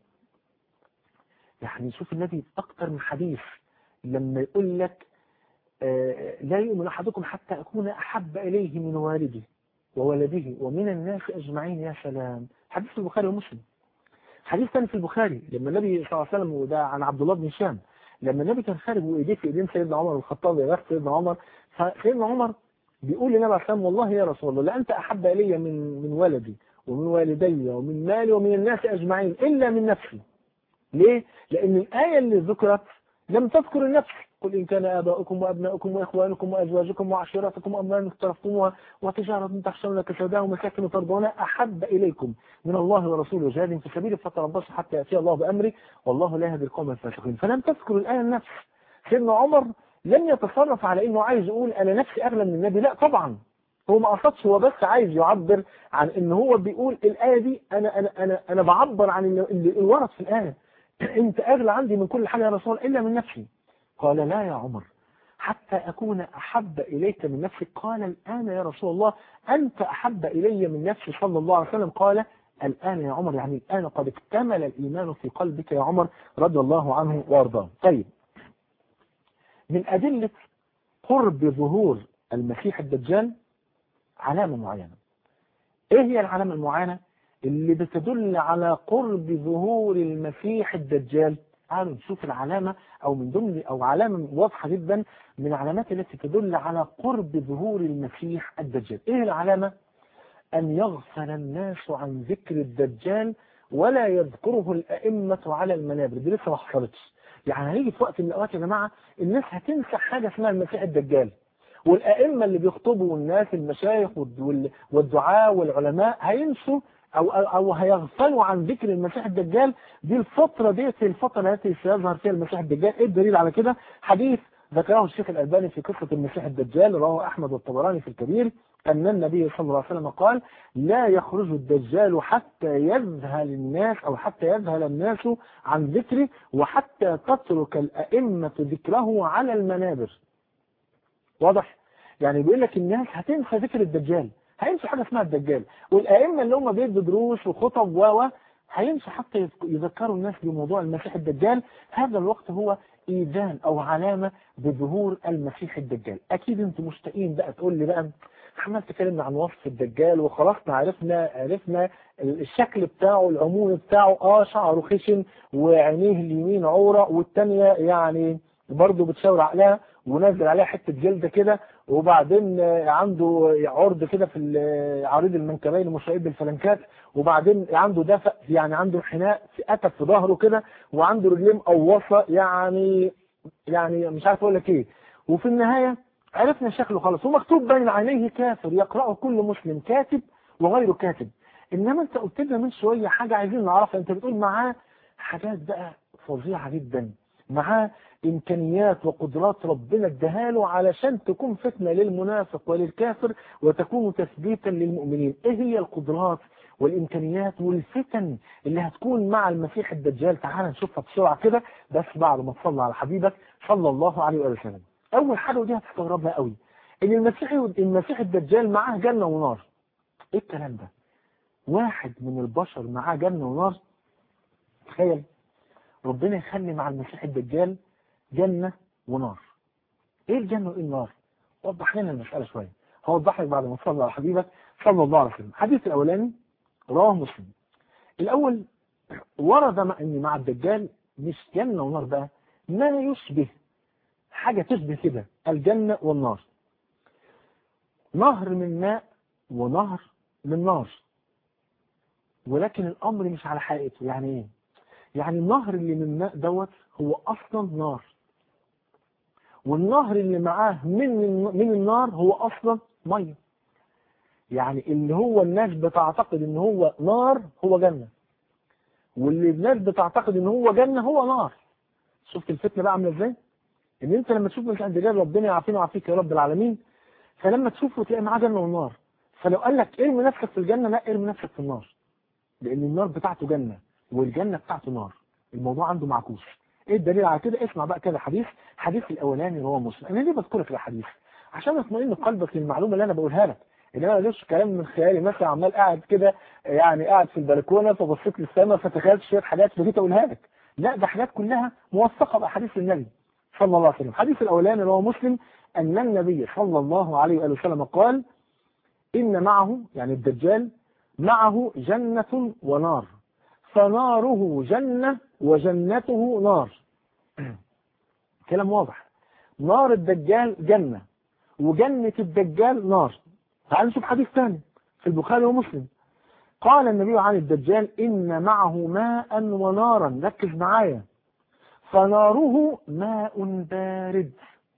يعني شوف النبي أكتر من حديث لما يقول لك آه لا يؤمن أحدكم حتى أكون أحب إليه من والده وولده ومن الناس أجمعين يا سلام حديث في البخاري ومسلم حديث ثاني في البخاري لما النبي صلى الله عليه وسلم وده عن عبد الله بن هشام لما النبي كان خارج وإيديه في إيدين سيدنا عمر الخطاب يا سيدنا عمر فسيدنا عمر بيقول للنبي عليه السلام والله يا رسول الله لا أنت أحب إلي من من ولدي ومن والدي ومن مالي ومن الناس أجمعين إلا من نفسي ليه؟ لأن الآية اللي ذكرت لم تذكر النفس قل إن كان آباؤكم وأبناؤكم وإخوانكم وأزواجكم وعشيرتكم وأموال اقترفتموها وتجارة تخشون كسادها ومساكن ترضونها أحب إليكم من الله ورسوله وجهاد في سبيله فتربصوا حتى يأتي الله بأمره والله لا يهدي القوم الفاسقين فلم تذكر الآية النفس سيدنا عمر لم يتصرف على إنه عايز يقول أنا نفسي أغلى من النبي لا طبعا هو ما قصدش هو بس عايز يعبر عن ان هو بيقول الآية دي انا انا انا انا بعبر عن اللي ورد في الآية انت اغلى عندي من كل حاجة يا رسول الا من نفسي قال لا يا عمر حتى اكون احب اليك من نفسك قال الان يا رسول الله انت احب الي من نفسي صلى الله عليه وسلم قال الان يا عمر يعني الان قد اكتمل الايمان في قلبك يا عمر رضي الله عنه وارضاه طيب من ادلة قرب ظهور المسيح الدجال علامة معينة ايه هي العلامة المعينة اللي بتدل على قرب ظهور المسيح الدجال تعالوا نشوف العلامة او من ضمن او علامة واضحة جدا من العلامات التي تدل على قرب ظهور المسيح الدجال ايه العلامة ان يغفل الناس عن ذكر الدجال ولا يذكره الائمة على المنابر دي لسه ما حصلتش يعني هيجي في وقت من الاوقات يا جماعة الناس هتنسى حاجة اسمها المسيح الدجال والائمة اللي بيخطبوا الناس المشايخ والدعاء والعلماء هينسوا او او هيغفلوا عن ذكر المسيح الدجال دي الفترة ديت الفترة التي سيظهر فيها المسيح الدجال ايه الدليل على كده حديث ذكره الشيخ الألباني في قصة المسيح الدجال رواه أحمد والطبراني في الكبير أن النبي صلى الله عليه وسلم قال لا يخرج الدجال حتى يذهل الناس أو حتى يذهل الناس عن ذكره وحتى تترك الأئمة ذكره على المنابر واضح يعني بيقول لك الناس هتنسى ذكر الدجال هينسوا حاجة اسمها الدجال والأئمة اللي هم بيدوا دروس وخطب و هينسوا حتى يذكروا الناس بموضوع المسيح الدجال هذا الوقت هو إيذان أو علامة بظهور المسيح الدجال أكيد أنتم مشتاقين بقى تقول لي بقى عمال تكلمنا عن وصف الدجال وخلاص عرفنا عرفنا الشكل بتاعه العمومي بتاعه اه شعره خشن وعينيه اليمين عورة والتانية يعني برضه بتشاور عقلها ونزل عليها حتة جلد كده وبعدين عنده عرض كده في عريض المنكبين مشعب بالفلنكات وبعدين عنده دفق يعني عنده انحناء في اتف في ظهره كده وعنده رجلين مقوصه يعني يعني مش عارف اقول لك ايه وفي النهايه عرفنا شكله خلاص ومكتوب بين عينيه كافر يقرأه كل مسلم كاتب وغير كاتب انما انت قلت لنا من شويه حاجه عايزين نعرفها انت بتقول معاه حاجات بقى فظيعه جدا معاه امكانيات وقدرات ربنا اداها له علشان تكون فتنه للمنافق وللكافر وتكون تثبيتا للمؤمنين ايه هي القدرات والامكانيات والفتن اللي هتكون مع المسيح الدجال تعال نشوفها بسرعه كده بس بعد ما تصلي على حبيبك صلى الله عليه وسلم اول حاجه ودي هتستغربها قوي ان المسيح المسيح الدجال معاه جنه ونار ايه الكلام ده واحد من البشر معاه جنه ونار تخيل ربنا يخلي مع المسيح الدجال جنة ونار ايه الجنة وايه النار وضح لنا المسألة شوية هوضح لك بعد ما تصلي على حبيبك صلى الله عليه وسلم الحديث الاولاني رواه مسلم الاول ورد مع ان مع الدجال مش جنة ونار بقى ما يشبه حاجة تشبه كده الجنة والنار نهر من ماء ونهر من نار ولكن الامر مش على حقيقته يعني ايه يعني النهر اللي من ماء دوت هو اصلا نار والنهر اللي معاه من من النار هو اصلا ميه يعني اللي هو الناس بتعتقد ان هو نار هو جنه واللي الناس بتعتقد ان هو جنه هو نار شفت الفتنه بقى عامله ازاي ان انت لما تشوف مش عند رجال ربنا يعافينا ويعافيك يا رب العالمين فلما تشوفه تلاقي معاه جنه ونار فلو قال لك ارمي نفسك في الجنه لا ارمي نفسك في النار لان النار بتاعته جنه والجنه بتاعته نار الموضوع عنده معكوس ايه الدليل على كده اسمع بقى كده حديث حديث الاولاني هو مسلم انا ليه بذكرك الحديث عشان اطمئن قلبك للمعلومه اللي انا بقولها لك ان انا ماليش كلام من خيالي مثلا عمال قاعد كده يعني قاعد في البلكونه فبصيت للسماء فتخيلت شويه حاجات فجيت اقولها لك لا ده حاجات كلها موثقه باحاديث النبي صلى الله عليه وسلم الحديث الاولاني اللي هو مسلم ان النبي صلى الله عليه واله وسلم قال ان معه يعني الدجال معه جنه ونار فناره جنه وجنته نار كلام واضح نار الدجال جنة وجنة الدجال نار تعال نشوف حديث ثاني في البخاري ومسلم قال النبي عن الدجال إن معه ماء ونارا ركز معايا فناره ماء بارد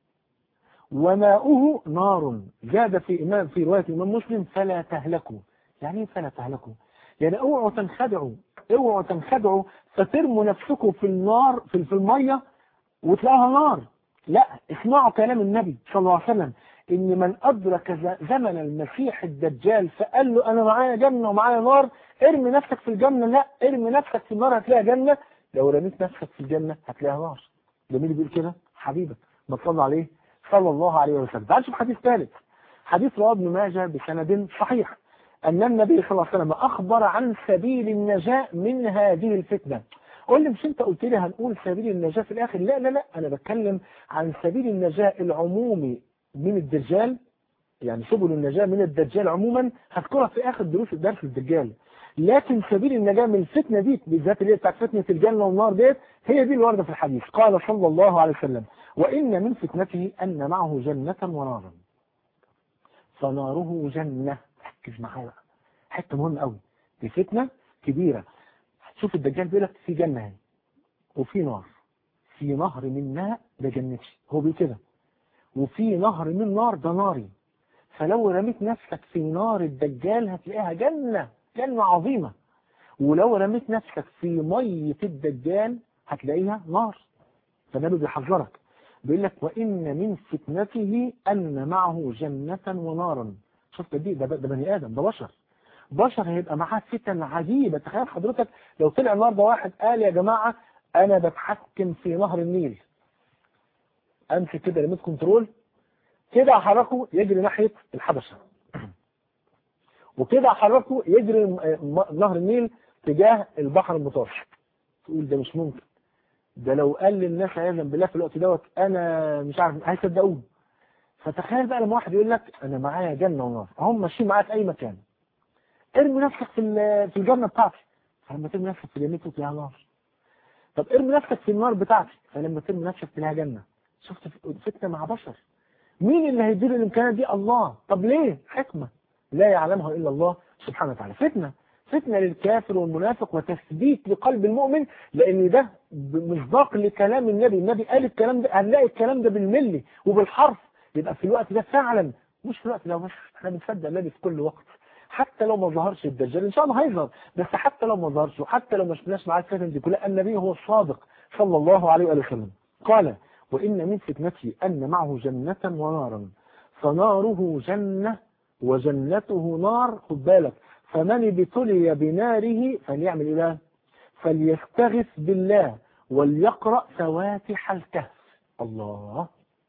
وماؤه نار زاد في إمام في رواية الإمام مسلم فلا تهلكوا يعني ايه فلا تهلكوا يعني اوعوا تنخدعوا اوعوا تنخدعوا فترموا نفسكم في النار في, في الميه وتلاقوها نار لا اسمعوا كلام النبي صلى الله عليه وسلم ان من ادرك زمن المسيح الدجال فقال له انا معايا جنه ومعايا نار ارمي نفسك في الجنه لا ارمي نفسك في النار هتلاقي جنه لو رميت نفسك في الجنه هتلاقيها نار ده مين اللي بيقول كده حبيبك ما تصلى عليه صلى الله عليه وسلم تعال نشوف حديث ثالث حديث رواه ابن ماجه بسند صحيح أن النبي صلى الله عليه وسلم أخبر عن سبيل النجاة من هذه الفتنة قول لي مش انت قلت لي هنقول سبيل النجاة في الآخر لا لا لا أنا بتكلم عن سبيل النجاة العمومي من الدجال يعني سبل النجاة من الدجال عموما هذكرها في آخر دروس الدرس الدجال لكن سبيل النجاة من الفتنة دي بالذات اللي هي بتاعت فتنة الجنة والنار ديت هي دي الواردة في الحديث قال صلى الله عليه وسلم وإن من فتنته أن معه جنة ونارا فناره جنة ركز معايا بقى حته مهمه قوي دي فتنه كبيره شوف الدجال بيقول لك في جنه اهي وفي نار في نهر من ماء ده جنتي هو بيقول كده وفي نهر من نار ده ناري فلو رميت نفسك في نار الدجال هتلاقيها جنة جنة عظيمة ولو رميت نفسك في مية الدجال هتلاقيها نار فالنبي بيحذرك بيقول لك وإن من فتنته أن معه جنة ونارا شفت دي ده, ده بني آدم ده بشر بشر هيبقى معاه فتن عجيبة تخيل حضرتك لو طلع النهارده واحد قال يا جماعة أنا بتحكم في نهر النيل أمسك كده ريموت كنترول كده أحركه يجري ناحية الحبشة وكده أحركه يجري نهر النيل تجاه البحر المتوسط تقول ده مش ممكن ده لو قال للناس عياذا بالله في الوقت دوت أنا مش عارف هيصدقوه فتخيل بقى لما واحد يقول لك انا معايا جنه ونار هم ماشيين معاك في اي مكان ارمي نفسك في ال- في الجنه بتاعتي فلما ترمي نفسك في جنته تلاقيها نار طب ارمي نفسك في النار بتاعتي فلما ترمي نفسك تلاقيها جنه شفت فتنه مع بشر مين اللي هيدير الامكانيات دي الله طب ليه حكمه لا يعلمها الا الله سبحانه وتعالى فتنه فتنه للكافر والمنافق وتثبيت لقلب المؤمن لان ده مصداق لكلام النبي النبي قال الكلام ده هنلاقي الكلام ده بالملي وبالحرف يبقى في الوقت ده فعلا مش في الوقت ده بس احنا بنصدق النبي في كل وقت حتى لو ما ظهرش الدجال ان شاء الله هيظهر بس حتى لو ما ظهرش وحتى لو ما شفناش معاه الفتن دي كلها النبي هو الصادق صلى الله عليه وآله وسلم قال وإن من فتنتي أن معه جنة ونارا فناره جنة وجنته نار خد بالك فمن ابتلي بناره فليعمل إيه بقى؟ فليستغث بالله وليقرأ فواتح الكهف الله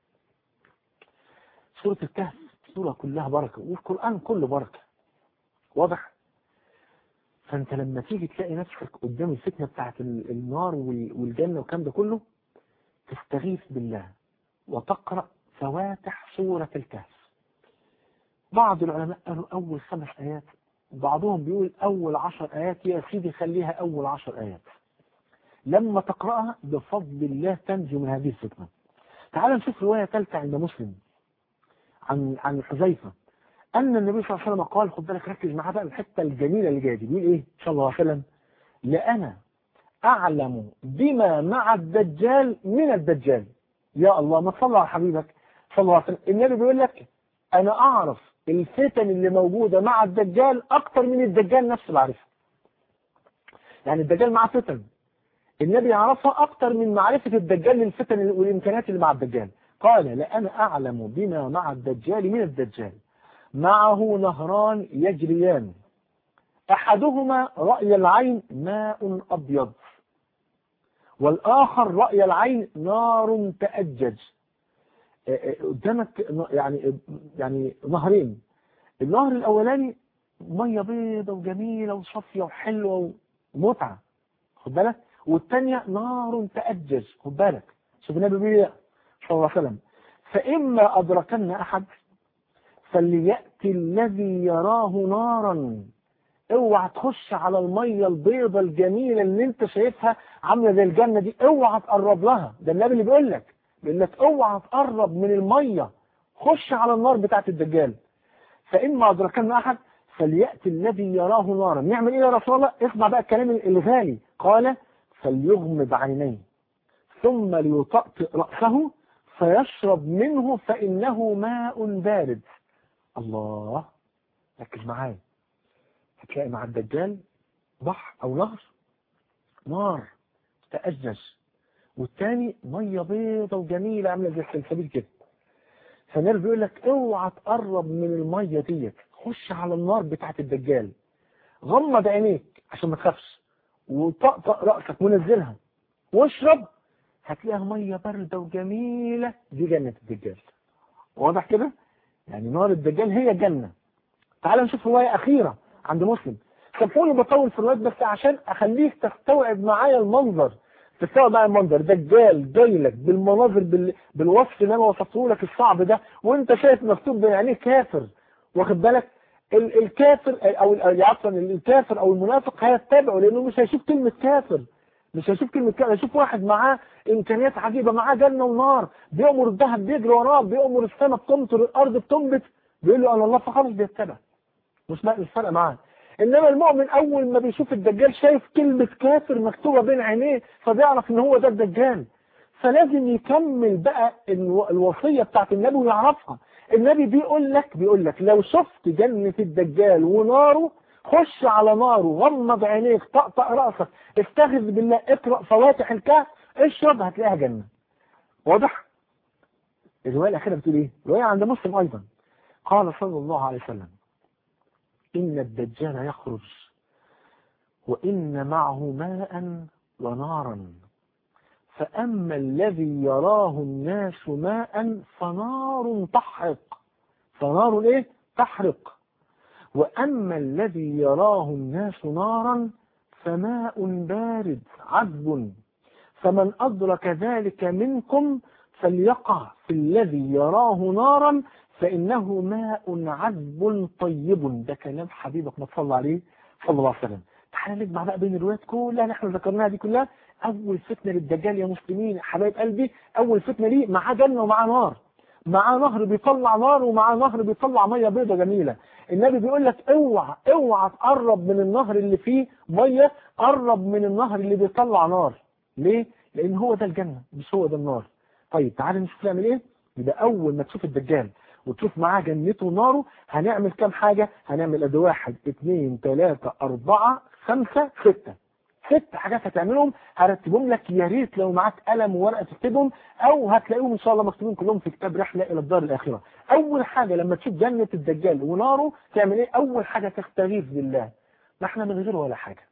سورة الكهف سورة كلها بركة والقرآن كله بركة واضح فانت لما تيجي تلاقي نفسك قدام الفتنة بتاعت ال- النار وال- والجنة والكلام ده كله تستغيث بالله وتقرأ فواتح سورة الكهف بعض العلماء قالوا أول خمس آيات بعضهم بيقول أول عشر آيات يا سيدي خليها أول عشر آيات لما تقرأها بفضل الله تنجو من هذه الفتنة تعال نشوف رواية ثالثة عند مسلم عن عن حذيفة أن النبي صلى الله عليه وسلم قال خد بالك ركز معاه بقى الحتة الجميلة اللي جاية دي بيقول إيه صلى الله عليه وسلم لأنا أعلم بما مع الدجال من الدجال يا الله ما تصلى على حبيبك صلى الله عليه وسلم النبي بيقول لك أنا أعرف الفتن اللي موجودة مع الدجال أكتر من الدجال نفسه بعرفها يعني الدجال معاه فتن النبي يعرفها أكتر من معرفة الدجال للفتن والإمكانيات اللي مع الدجال قال لأنا أعلم بما مع الدجال من الدجال معه نهران يجريان أحدهما رأي العين ماء أبيض والآخر رأي العين نار تأجج آه، آه، قدامك ن- يعني يعني نهرين النهر الأولاني مية بيضة وجميلة وصافية وحلوة ومتعة خد بالك والثانية نار تأجج خد بالك شوف النبي بيقول إيه؟ صلى الله عليه وسلم فإما أدركن أحد فليأتي الذي يراه نارا اوعى تخش على المية البيضة الجميلة اللي انت شايفها عاملة زي الجنة دي اوعى تقرب لها ده النبي اللي بيقول لك بيقول لك اوعى تقرب من المية خش على النار بتاعت الدجال فإما أدركن أحد فليأتي الذي يراه نارا نعمل إيه يا رسول الله اسمع بقى الكلام الغالي قال فليغمض عينيه ثم ليطأطئ رأسه فيشرب منه فإنه ماء بارد الله ركز معايا هتلاقي مع الدجال بحر أو نهر نار تأجج والتاني مية بيضة وجميلة عاملة زي السلسبيل كده فالنبي بيقول لك اوعى تقرب من المية ديت خش على النار بتاعت الدجال غمض عينيك عشان ما تخافش وطقطق رأسك ونزلها واشرب هتلاقيها مية باردة وجميلة دي جنة الدجال واضح كده يعني نار الدجال هي جنة تعال نشوف رواية أخيرة عند مسلم سامحوني بطول في الروايات بس عشان أخليك تستوعب معايا المنظر تستوعب معايا المنظر دجال جاي لك بالمناظر بال... بالوصف اللي أنا وصفته لك الصعب ده وأنت شايف مكتوب بين عينيه كافر واخد بالك ال... الكافر أو ال- عفوا الكافر أو المنافق هيتبعه لأنه مش هيشوف كلمة كافر مش هيشوف كلمة كافر هيشوف واحد معاه إمكانيات عجيبة معاه جنة ونار بيأمر الذهب بيجري وراه بيأمر السماء بتمطر الأرض بتنبت بيقول له أنا الله فخلاص بيتبع مش مش فارقه معاه انما المؤمن اول ما بيشوف الدجال شايف كلمة كافر مكتوبة بين عينيه فبيعرف ان هو ده الدجال فلازم يكمل بقى الو- الوصية بتاعت النبي ويعرفها النبي بيقول لك بيقول لك لو شفت جنة الدجال وناره خش على ناره غمض عينيك طقطق رأسك استغث بالله اقرأ فواتح الكهف اشرب هتلاقيها جنة واضح الرواية الأخيرة بتقول ايه الرواية عند مسلم أيضا قال صلى الله عليه وسلم إن الدجال يخرج وإن معه ماء ونارا فأما الذي يراه الناس ماء فنار تحرق فنار إيه؟ تحرق وأما الذي يراه الناس نارا فماء بارد عذب فمن أدرك ذلك منكم فليقع في الذي يراه نارا فإنه ماء عذب طيب ده كلام حبيبك ما تصلى عليه صلى الله عليه وسلم تعالى نجمع بقى بين الروايات كلها اللي احنا ذكرناها دي كلها أول فتنة للدجال يا مسلمين حبايب قلبي أول فتنة ليه معاه جنة ومعاه نار معاه نهر بيطلع نار ومعاه نهر بيطلع ميه بيضة جميلة النبي بيقول لك اوعى اوعى تقرب من النهر اللي فيه ميه قرب من النهر اللي بيطلع نار ليه؟ لأن هو ده الجنة مش هو ده النار طيب تعالى نشوف نعمل ايه يبقى أول ما تشوف الدجال وتشوف معاه جنته وناره هنعمل كام حاجة هنعمل ادي واحد اثنين ثلاثة أربعة خمسة ستة ست حاجات هتعملهم هرتبهم لك يا ريت لو معاك قلم وورقه تكتبهم او هتلاقيهم ان شاء الله مكتوبين كلهم في كتاب رحله الى الدار الاخره اول حاجه لما تشوف جنه الدجال وناره تعمل ايه اول حاجه تستغيث بالله ما احنا من غيره ولا حاجه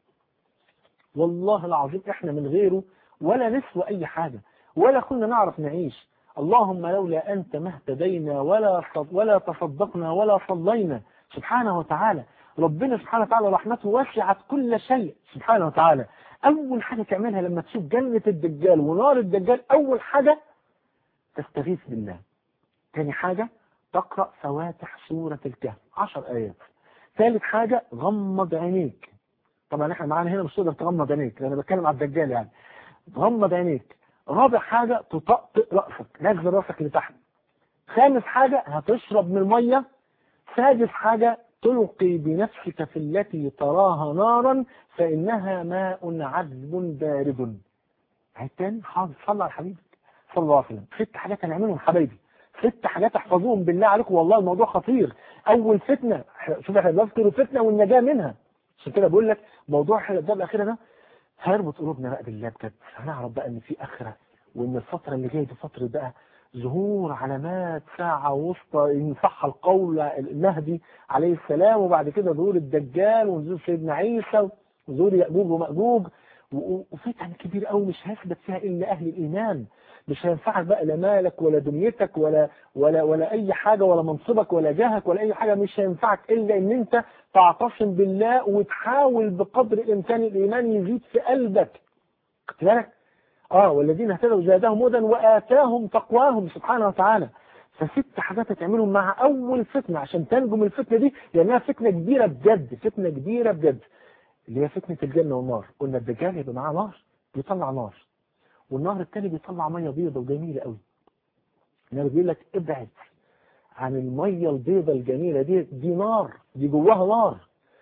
والله العظيم احنا من غيره ولا نسوى اي حاجه ولا كنا نعرف نعيش اللهم لولا انت ما اهتدينا ولا ولا تصدقنا ولا صلينا سبحانه وتعالى ربنا سبحانه وتعالى رحمته وسعت كل شيء سبحانه وتعالى أول حاجة تعملها لما تشوف جنة الدجال ونار الدجال أول حاجة تستغيث بالله تاني حاجة تقرأ فواتح سورة الكهف عشر آيات ثالث حاجة غمض عينيك طبعا احنا معانا هنا مش تقدر تغمض عينيك لأن بتكلم على الدجال يعني غمض عينيك رابع حاجة تطقطق رأسك نزل رأسك لتحت خامس حاجة هتشرب من المية سادس حاجة تلقي بنفسك في التي تراها نارا فإنها ماء عذب بارد التاني حاضر صلى على حبيبك صلى الله عليه وسلم ست حاجات هنعملهم حبايبي ست حاجات احفظوهم بالله عليكم والله الموضوع خطير اول فتنه شوف احنا بنذكر الفتنه والنجاه منها عشان كده بقول لك موضوع الدار الاخيره ده هيربط قلوبنا بقى بالله بجد هنعرف بقى ان في اخره وان الفتره اللي جايه دي فتره بقى ظهور علامات ساعة وسطى إن صح القول المهدي عليه السلام وبعد كده ظهور الدجال ونزول سيدنا عيسى وظهور يأجوج ومأجوج وفتن كبير قوي مش هيثبت فيها إلا أهل الإيمان مش هينفعك بقى لا مالك ولا دنيتك ولا ولا ولا أي حاجة ولا منصبك ولا جاهك ولا أي حاجة مش هينفعك إلا إن أنت تعتصم بالله وتحاول بقدر الإمكان الإيمان يزيد في قلبك خدت بالك؟ اه والذين اهتدوا زادهم هدى واتاهم تقواهم سبحانه وتعالى فست حاجات هتعملهم مع اول فتنه عشان تنجو من الفتنه دي لانها فتنه كبيره بجد فتنه كبيره بجد اللي هي فتنه الجنه والنار قلنا الدجال يبقى معاه نار بيطلع نار والنهر الثاني بيطلع ميه بيضه وجميله قوي النبي بيقول لك ابعد عن الميه البيضه الجميله دي دي نار دي جواها نار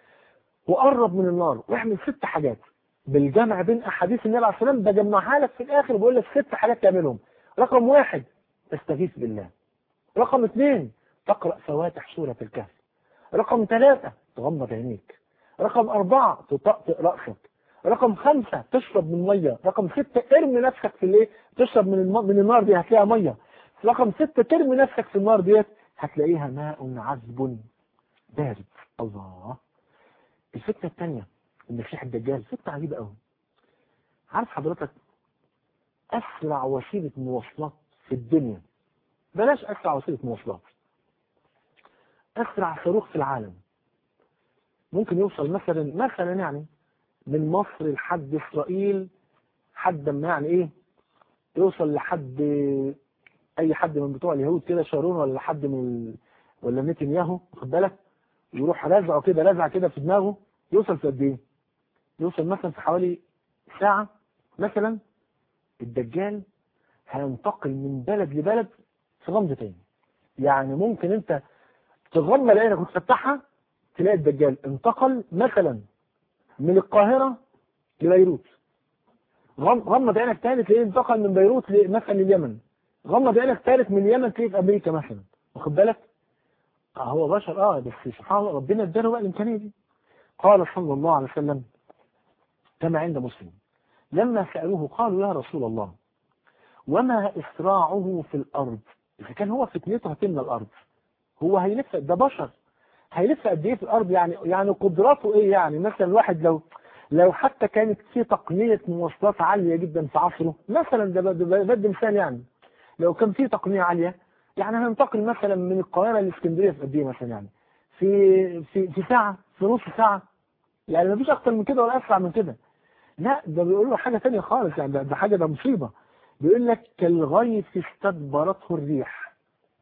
وقرب من النار واعمل ست حاجات بالجمع بين احاديث النبي عليه الصلاه والسلام بجمعها لك في الاخر بقول لك ست حاجات تعملهم رقم واحد تستغيث بالله رقم اثنين تقرا فواتح سوره الكهف رقم ثلاثة تغمض عينيك رقم أربعة تطقطق رأسك رقم خمسة تشرب من مية رقم ستة ارمي نفسك في الايه تشرب من الم... من النار دي هتلاقيها مية رقم ستة ترمي نفسك في النار ديت هتلاقيها ماء عذب بارد الله الفتنة الثانية المسيح الدجال فتنة عجيبة قوي عارف حضرتك أسرع وسيلة مواصلات في الدنيا بلاش أسرع وسيلة مواصلات أسرع صاروخ في العالم ممكن يوصل مثلا مثلا يعني من مصر لحد إسرائيل حد ما يعني إيه يوصل لحد أي حد من بتوع اليهود كده شارون ولا حد من ولا نتنياهو واخد بالك يروح رازعه كده رازعه كده في دماغه يوصل في قد إيه؟ يوصل مثلا في حوالي ساعة مثلا الدجال هينتقل من بلد لبلد في غمضة تاني يعني ممكن انت تغمى عينك وتفتحها تلاقي الدجال انتقل مثلا من القاهرة لبيروت غمض عينك تاني تلاقيه انتقل من بيروت مثلا لليمن غمض عينك ثالث من اليمن تلاقيه في امريكا مثلا واخد بالك آه هو بشر اه بس سبحان الله ربنا اداله بقى الامكانيه دي قال صلى الله عليه وسلم كما عند مسلم لما سألوه قالوا يا رسول الله وما إسراعه في الأرض إذا كان هو فتنته هتملى الأرض هو هيلف ده بشر هيلف قد إيه في الأرض يعني يعني قدراته إيه يعني مثلا الواحد لو لو حتى كانت في تقنية مواصلات عالية جدا في عصره مثلا ده بدي مثال يعني لو كان في تقنية عالية يعني هننتقل مثلا من القاهرة لإسكندرية في قد إيه مثلا يعني في في في ساعة في نص ساعة يعني مفيش أكتر من كده ولا أسرع من كده لا ده بيقولوا حاجة تانية خالص يعني ده, ده حاجة ده مصيبة بيقول لك كالغيث استدبرته الريح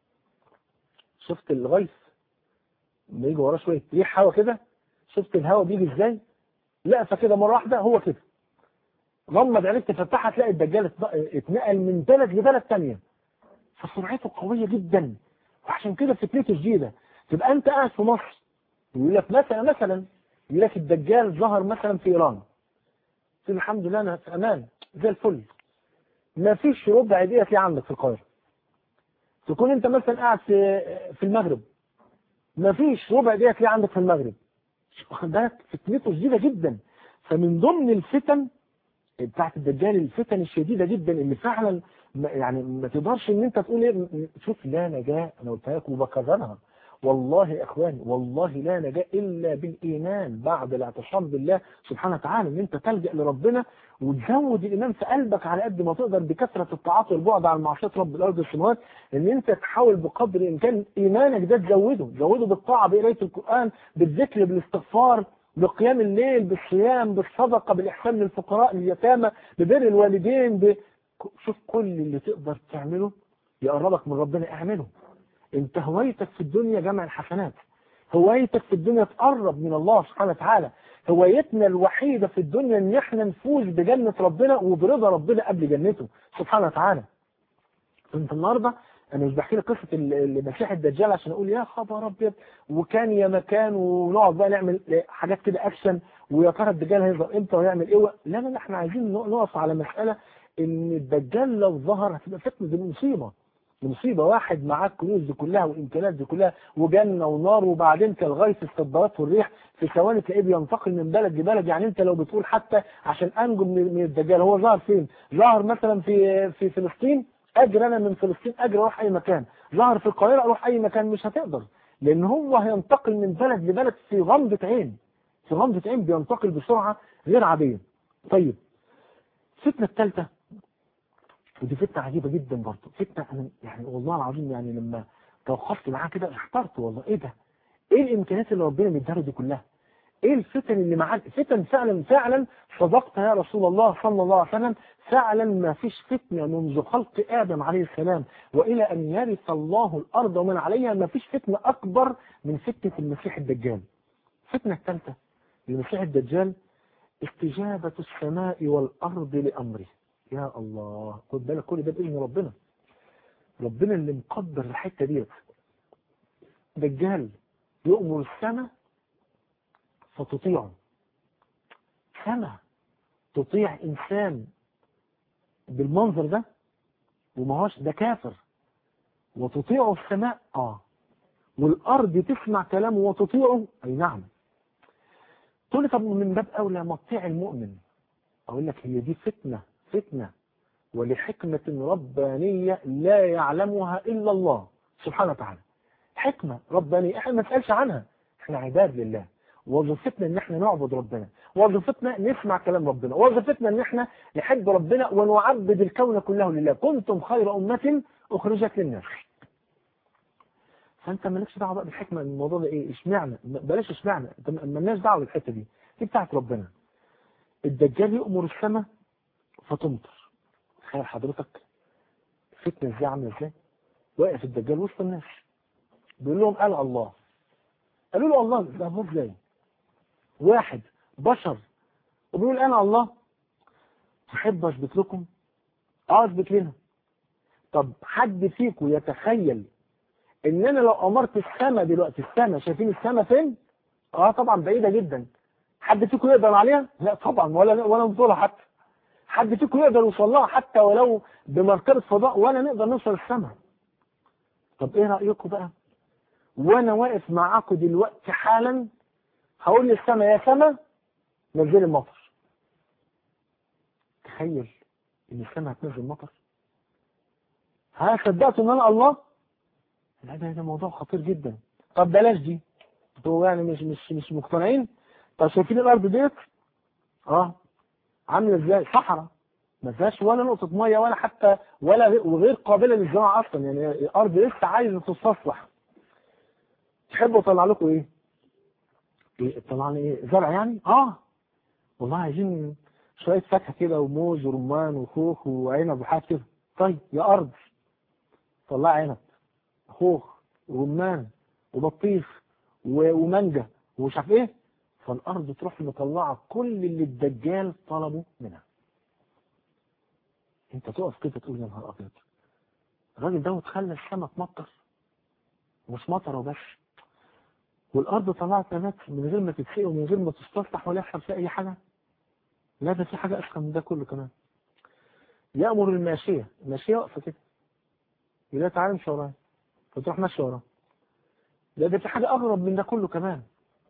شفت الغيث لما يجي وراه شويه ريح هوا كده شفت الهوا بيجي ازاي لا فكده مره واحده هو كده غمض عينيك تفتحها تلاقي الدجال اتنقل من بلد لبلد ثانيه فسرعته قويه جدا وعشان كده فتنته شديده تبقى انت قاعد في مصر يقول لك مثلا مثلا يقول لك الدجال ظهر مثلا في ايران تقول الحمد لله انا في امان زي الفل ما فيش ربع دقيقه تلاقيه عندك في القاهره تكون انت مثلا قاعد في في المغرب ما فيش ربع دقيقه تلاقيه عندك في المغرب واخد بالك فتنته شديده جدا فمن ضمن الفتن بتاعت الدجال الفتن الشديده جدا اللي فعلا يعني ما تقدرش ان انت تقول ايه شوف لا نجاه انا قلتها لك وبكررها والله يا اخواني والله لا نجاة الا بالايمان بعد الاعتصام بالله سبحانه وتعالى ان انت تلجا لربنا وتزود الايمان في قلبك على قد ما تقدر بكثره الطاعات والبعد عن معصيه رب الارض والسماوات ان انت تحاول بقدر الامكان ايمانك ده تزوده تزوده بالطاعه بقرايه القران بالذكر بالاستغفار بقيام الليل بالصيام بالصدقه بالاحسان للفقراء لليتامى ببر الوالدين ب... شوف كل اللي تقدر تعمله يقربك من ربنا اعمله انت هوايتك في الدنيا جمع الحسنات هوايتك في الدنيا تقرب من الله سبحانه وتعالى هوايتنا الوحيدة في الدنيا ان احنا نفوز بجنة ربنا وبرضا ربنا قبل جنته سبحانه وتعالى انت النهاردة انا مش بحكي لك قصة المسيح الدجال عشان اقول يا خبر ابيض وكان يا مكان ونقعد بقى نعمل حاجات كده اكشن ويا ترى الدجال هيظهر امتى ويعمل ايه لا لا لا احنا عايزين نقف على مسألة ان الدجال لو ظهر هتبقى فتنة دي مصيبة مصيبة واحد معاه الكنوز دي كلها والامكانيات دي كلها وجنة ونار وبعدين كالغيث استدبرته الريح في ثواني تلاقيه بينتقل من بلد لبلد يعني انت لو بتقول حتى عشان انجو من الدجال هو ظهر فين؟ ظهر مثلا في في فلسطين اجر انا من فلسطين اجر اروح اي مكان ظهر في القاهرة اروح اي مكان مش هتقدر لان هو هينتقل من بلد لبلد في غمضة عين في غمضة عين بينتقل بسرعة غير عادية طيب الفتنة الثالثة ودي فتنة عجيبة جدا برضه فتنة أنا يعني والله العظيم يعني لما توقفت معاه كده احترت والله ايه ده ايه الامكانيات اللي ربنا مديها دي كلها ايه الفتن اللي معاه فتن فعلا فعلا صدقت يا رسول الله صلى الله عليه وسلم فعلا ما فيش فتنة منذ خلق آدم عليه السلام وإلى أن يرث الله الأرض ومن عليها ما فيش فتنة أكبر من فتنة المسيح الدجال الفتنة الثالثة المسيح الدجال استجابة السماء والأرض لأمره يا الله خد بالك كل ده بإذن ربنا ربنا اللي مقدر الحتة ديت دجال يؤمر السماء فتطيعه سماء تطيع إنسان بالمنظر ده وما هوش ده كافر وتطيعه السماء اه والأرض تسمع كلامه وتطيعه أي نعم تقول لي طب من باب أولى ما تطيع المؤمن أقول لك هي دي فتنة فتنة ولحكمة ربانية لا يعلمها إلا الله سبحانه وتعالى حكمة ربانية احنا ما نسألش عنها احنا عباد لله وظيفتنا ان احنا نعبد ربنا وظيفتنا نسمع كلام ربنا وظيفتنا ان احنا نحب ربنا ونعبد الكون كله لله كنتم خير أمة أخرجت للناس فانت مالكش دعوه بقى بالحكمه الموضوع ده ايه اشمعنى بلاش اشمعنى انت مالناش دعوه بالحته دي دي بتاعت ربنا الدجال يأمر السماء فتمطر تخيل حضرتك فتنة ازاي عامله ازاي واقف الدجال وسط الناس بيقول لهم قال الله قالوا له الله ده الله ازاي واحد بشر وبيقول انا الله تحب اثبت لكم اه اثبت لنا طب حد فيكم يتخيل ان انا لو امرت السماء دلوقتي السماء شايفين السماء فين اه طبعا بعيده جدا حد فيكم يقدر عليها لا طبعا ولا ولا نوصلها حتى حد فيكم يقدر يوصل لها حتى ولو بمركبة فضاء ولا نقدر نوصل السماء طب ايه رأيكم بقى وانا واقف معاكم دلوقتي حالا هقول للسماء يا سماء نزل المطر تخيل ان السماء هتنزل مطر ها صدقتوا ان انا الله لا ده ده موضوع خطير جدا طب بلاش دي انتوا يعني مش مش مش مقتنعين طب شايفين الارض ديت اه عامله ازاي صحراء ما فيهاش ولا نقطه ميه ولا حتى ولا وغير قابله للزراعه اصلا يعني الارض لسه عايزه تستصلح تحبوا اطلع لكم ايه؟ ايه طلعنا ايه زرع يعني؟ اه والله عايزين شوية فاكهة كده وموز ورمان وخوخ وعنب وحاجات كده طيب يا أرض طلع عنب خوخ ورمان وبطيخ و- ومانجا ومش عارف ايه فالأرض تروح مطلعة كل اللي الدجال طلبه منها انت تقف كده تقول يا نهار أبيض الراجل ده خلى السماء تمطر مش مطر وبس والأرض طلعت نبات من غير ما تتسقي ومن غير ما تستصلح ولا يحصل فيها أي حاجة لا ده في حاجة أسخن من ده كله كمان يأمر الماشية الماشية واقفة كده يقول لها تعالى امشي ورايا فتروح ماشية وراه لا ده في حاجة أغرب من ده كله كمان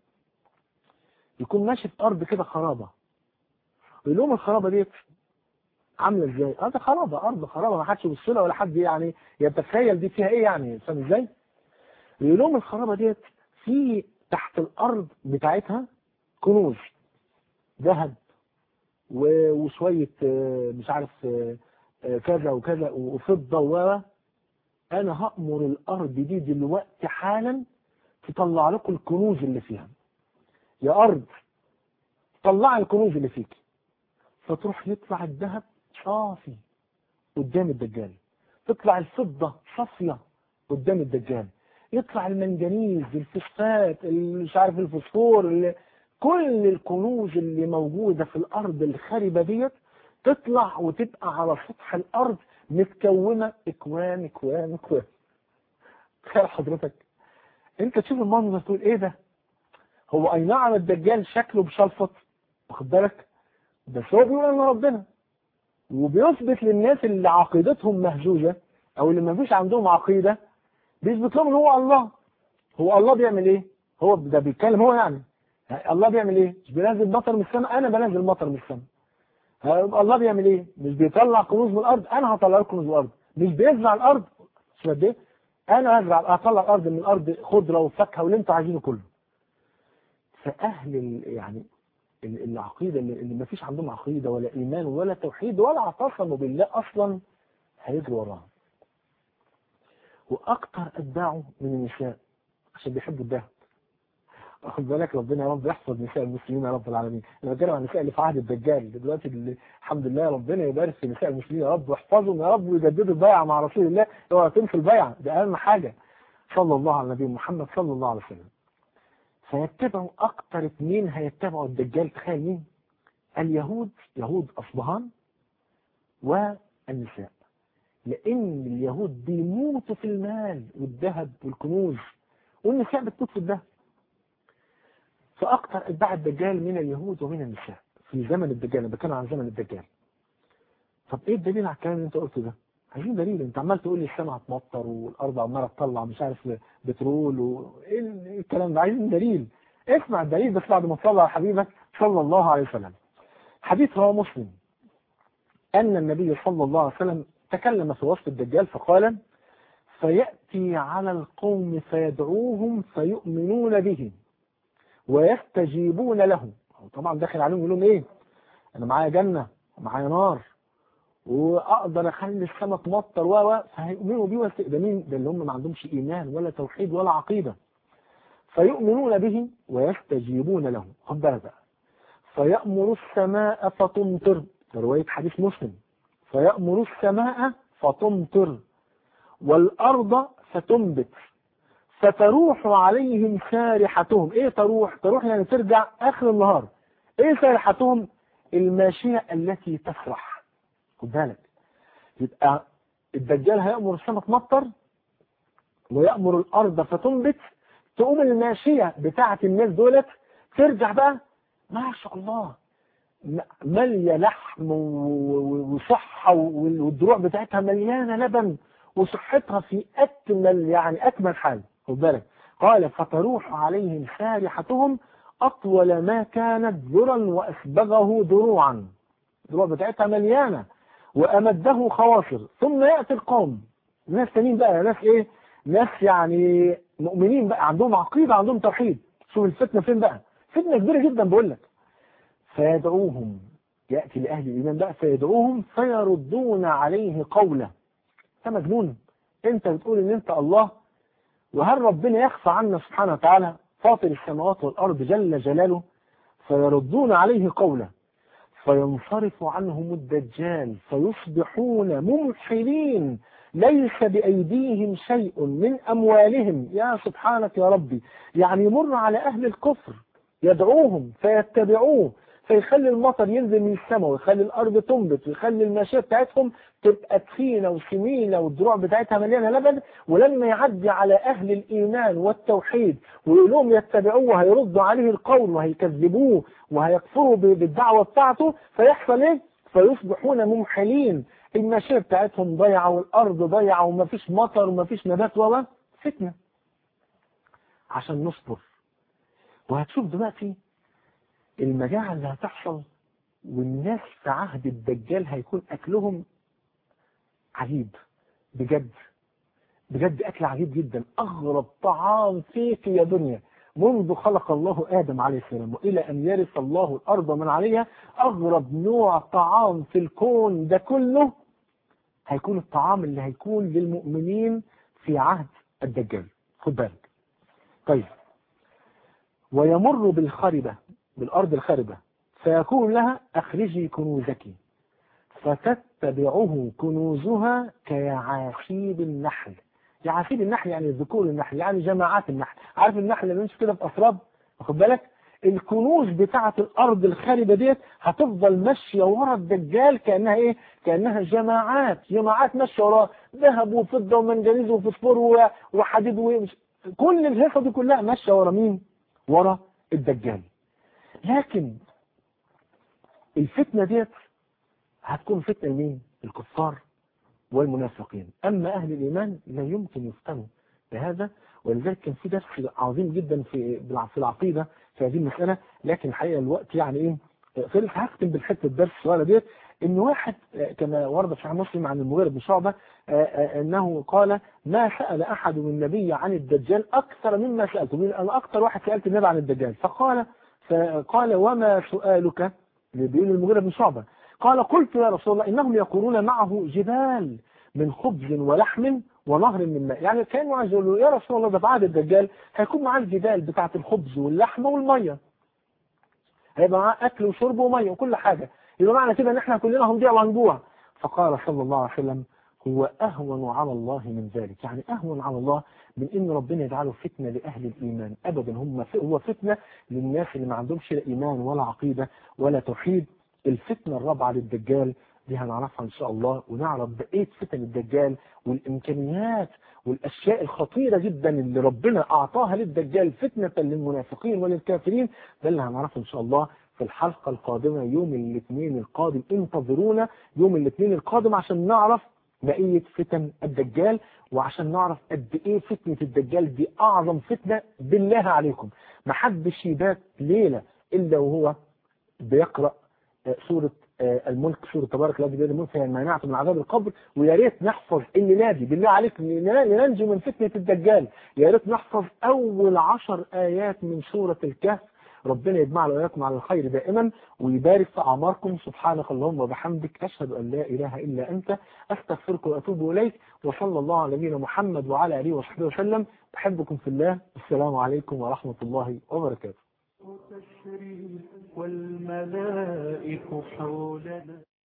يكون ماشي في أرض كده خرابة ويقول لهم الخرابة ديت عاملة ازاي؟ اه ده خرابة أرض خرابة ما حدش يبص لها ولا حد يعني يتخيل دي فيها إيه يعني فاهم ازاي؟ يقول لهم الخرابة ديت في تحت الأرض بتاعتها كنوز ذهب و- وشوية آه، مش عارف آه، آه، كذا وكذا وفضة و أنا هأمر الأرض دي دلوقتي حالا تطلع لكم الكنوز اللي فيها يا أرض طلع الكنوز اللي فيك فتروح يطلع الذهب صافي قدام الدجال تطلع الفضة صافية قدام الدجال يطلع المنجنيز الفوسفات ال- مش عارف الفوسفور ال- كل الكنوز اللي موجودة في الأرض الخربة ديت تطلع وتبقى على سطح الأرض متكونة إكوان إكوان إكوان تخيل حضرتك أنت تشوف المنظر تقول إيه ده هو أي نعم الدجال شكله بشلفط واخد بالك بس هو بيقول أنا ربنا وبيثبت للناس اللي عقيدتهم مهزوزة أو اللي ما فيش عندهم عقيدة بيثبت لهم ان هو الله هو الله بيعمل ايه هو ده بيتكلم هو يعني يعني الله بيعمل ايه مش بينزل مطر من السماء انا بنزل مطر من السماء ها، الله بيعمل ايه مش بيطلع كنوز من الارض انا هطلع لكم كنوز من الارض مش بيزرع الارض شو قد ايه انا هزرع هطلع الارض من الارض خضره وفاكهه واللي انتوا عايزينه كله فاهل ال- يعني ال- العقيده اللي, اللي ما فيش عندهم عقيده ولا ايمان ولا توحيد ولا اعتصموا بالله اصلا هيجروا وراها واكتر اتباعه من النساء عشان بيحبوا الذهب واخد بالك ربنا يا رب يحفظ نساء المسلمين يا رب العالمين انا بتكلم عن النساء اللي في عهد الدجال دلوقتي اللي الحمد لله ربنا يبارك في نساء المسلمين يا رب واحفظهم يا رب ويجددوا البيعه مع رسول الله اوعى تنسوا البيعه ده اهم حاجه صلى الله على النبي محمد صلى الله عليه وسلم فيتبعوا اكتر اثنين هيتبعوا الدجال تخيل مين اليهود يهود اصبهان والنساء لان اليهود بيموتوا في المال والذهب والكنوز والنساء بتموت في الذهب فاكثر اتباع الدجال من اليهود ومن النساء في زمن الدجال انا بتكلم عن زمن الدجال طب ايه الدليل على الكلام اللي انت قلته ده؟ عايزين دليل انت عمال تقول لي السماء هتمطر والارض عماله تطلع مش عارف بترول وايه ال- إيه الكلام ده عايزين دليل اسمع الدليل بس بعد ما تصلي على حبيبك صلى الله عليه وسلم حديث رواه مسلم ان النبي صلى الله عليه وسلم تكلم في وصف الدجال فقال فيأتي على القوم فيدعوهم فيؤمنون به ويستجيبون له هو طبعا داخل عليهم يقول لهم ايه انا معايا جنة ومعايا نار واقدر اخلي السماء تمطر و و فهيؤمنوا بيه ويست- ده مين ده اللي هم ما عندهمش ايمان ولا توحيد ولا عقيده فيؤمنون به ويستجيبون له خد بالك بقى فيأمر السماء فتمطر ده رواية حديث مسلم فيأمر السماء فتمطر والأرض فتنبت فتروح عليهم سارحتهم ايه تروح تروح يعني ترجع اخر النهار ايه سارحتهم الماشية التي تسرح خد بالك يبقى الدجال هيأمر السماء تمطر ويأمر الأرض فتنبت تقوم الماشية بتاعة الناس دولت ترجع بقى ما شاء الله م- مالية لحم و- و- وصحة وال- والدروع بتاعتها مليانة لبن وصحتها في أكمل يعني أكمل حال خد بالك قال فتروح عليهم سارحتهم أطول ما كانت ذرا وأسبغه دروعا الدروع بتاعتها مليانة وأمده خواصر ثم يأتي القوم ناس تانيين بقى ناس إيه ناس يعني مؤمنين بقى عندهم عقيدة عندهم توحيد شوف الفتنة فين بقى فتنة كبيرة جدا بقول لك فيدعوهم يأتي لأهل الإيمان بقى فيدعوهم فيردون عليه قوله أنت مجنون أنت بتقول إن أنت الله وهل ربنا يخفى عنا سبحانه وتعالى فاطر السماوات والأرض جل جلاله فيردون عليه قوله فينصرف عنهم الدجال فيصبحون ممحلين ليس بأيديهم شيء من أموالهم يا سبحانك يا ربي يعني يمر على أهل الكفر يدعوهم فيتبعوه فيخلي المطر ينزل من السماء ويخلي الأرض تنبت ويخلي الماشية بتاعتهم تبقى تخينة وسمينة والدروع بتاعتها مليانة لبن ولما يعدي على أهل الإيمان والتوحيد ويقول لهم يتبعوه وهيردوا عليه القول وهيكذبوه وهيكفروا بالدعوة بتاعته فيحصل إيه؟ فيصبحون ممحلين الماشية بتاعتهم ضيعة والأرض ضيعة ومفيش مطر ومفيش نبات ولا فتنة عشان نصبر وهتشوف دلوقتي المجاعة اللي هتحصل والناس في عهد الدجال هيكون أكلهم عجيب بجد بجد أكل عجيب جدا أغرب طعام فيك يا دنيا منذ خلق الله آدم عليه السلام وإلى أن يرث الله الأرض من عليها أغرب نوع طعام في الكون ده كله هيكون الطعام اللي هيكون للمؤمنين في عهد الدجال خد بالك طيب ويمر بالخربة بالأرض الخربة فيقول لها أخرجي كنوزك فتتبعه كنوزها كيعاشيب النحل يعاشيب النحل يعني ذكور النحل يعني جماعات النحل عارف النحل اللي بيمشي كده في أسراب واخد بالك الكنوز بتاعة الأرض الخاربة ديت هتفضل ماشية ورا الدجال كأنها إيه؟ كأنها جماعات جماعات ماشية وراه ذهب وفضة ومنجنيز وفوسفور وحديد ومش كل الهيصة دي كلها ماشية ورا مين؟ ورا الدجال لكن الفتنة ديت هتكون فتنة لمين؟ الكفار والمنافقين أما أهل الإيمان لا يمكن يفتنوا بهذا ولذلك كان في درس عظيم جدا في في العقيدة في هذه المسألة لكن الحقيقة الوقت يعني إيه خلص هختم بالحتة الدرس الصغيرة ديت إن واحد كما ورد في صحيح مسلم عن المغيرة بن شعبة أنه قال ما سأل أحد من النبي عن الدجال أكثر مما سألته أنا أكثر واحد سألت النبي عن الدجال فقال فقال وما سؤالك بيقول المغيرة بن شعبة قال قلت يا رسول الله إنهم يقولون معه جبال من خبز ولحم ونهر من ماء يعني كانوا عايز يقولوا يا رسول الله ده بعد الدجال هيكون معاه الجبال بتاعة الخبز واللحمة والمية هيبقى معاه أكل وشرب ومية وكل حاجة يبقى معنى كده إن إحنا كلنا هنضيع وهنجوع فقال صلى الله عليه وسلم هو أهون على الله من ذلك يعني أهون على الله من إن ربنا يجعله فتنة لأهل الإيمان أبدا هم هو فتنة للناس اللي ما عندهمش لا إيمان ولا عقيدة ولا توحيد الفتنة الرابعة للدجال دي هنعرفها إن شاء الله ونعرف بقية فتن الدجال والإمكانيات والأشياء الخطيرة جدا اللي ربنا أعطاها للدجال فتنة للمنافقين وللكافرين ده اللي هنعرفه إن شاء الله في الحلقة القادمة يوم الاثنين القادم انتظرونا يوم الاثنين القادم عشان نعرف بقية فتن الدجال وعشان نعرف قد ايه فتنة الدجال دي اعظم فتنة بالله عليكم محدش يبات ليلة الا وهو بيقرأ سورة الملك سورة تبارك الذي بيده الملك يعني منعته من عذاب القبر ويا ريت نحفظ اللي دي بالله عليك لننجو من فتنة الدجال يا ريت نحفظ اول عشر ايات من سورة الكهف ربنا يجمعنا وإياكم على الخير دائما ويبارك في أعماركم سبحانك اللهم وبحمدك أشهد أن لا إله إلا أنت أستغفرك وأتوب إليك وصلى الله على نبينا محمد وعلى آله وصحبه وسلم بحبكم في الله السلام عليكم ورحمة الله وبركاته والملائك حولنا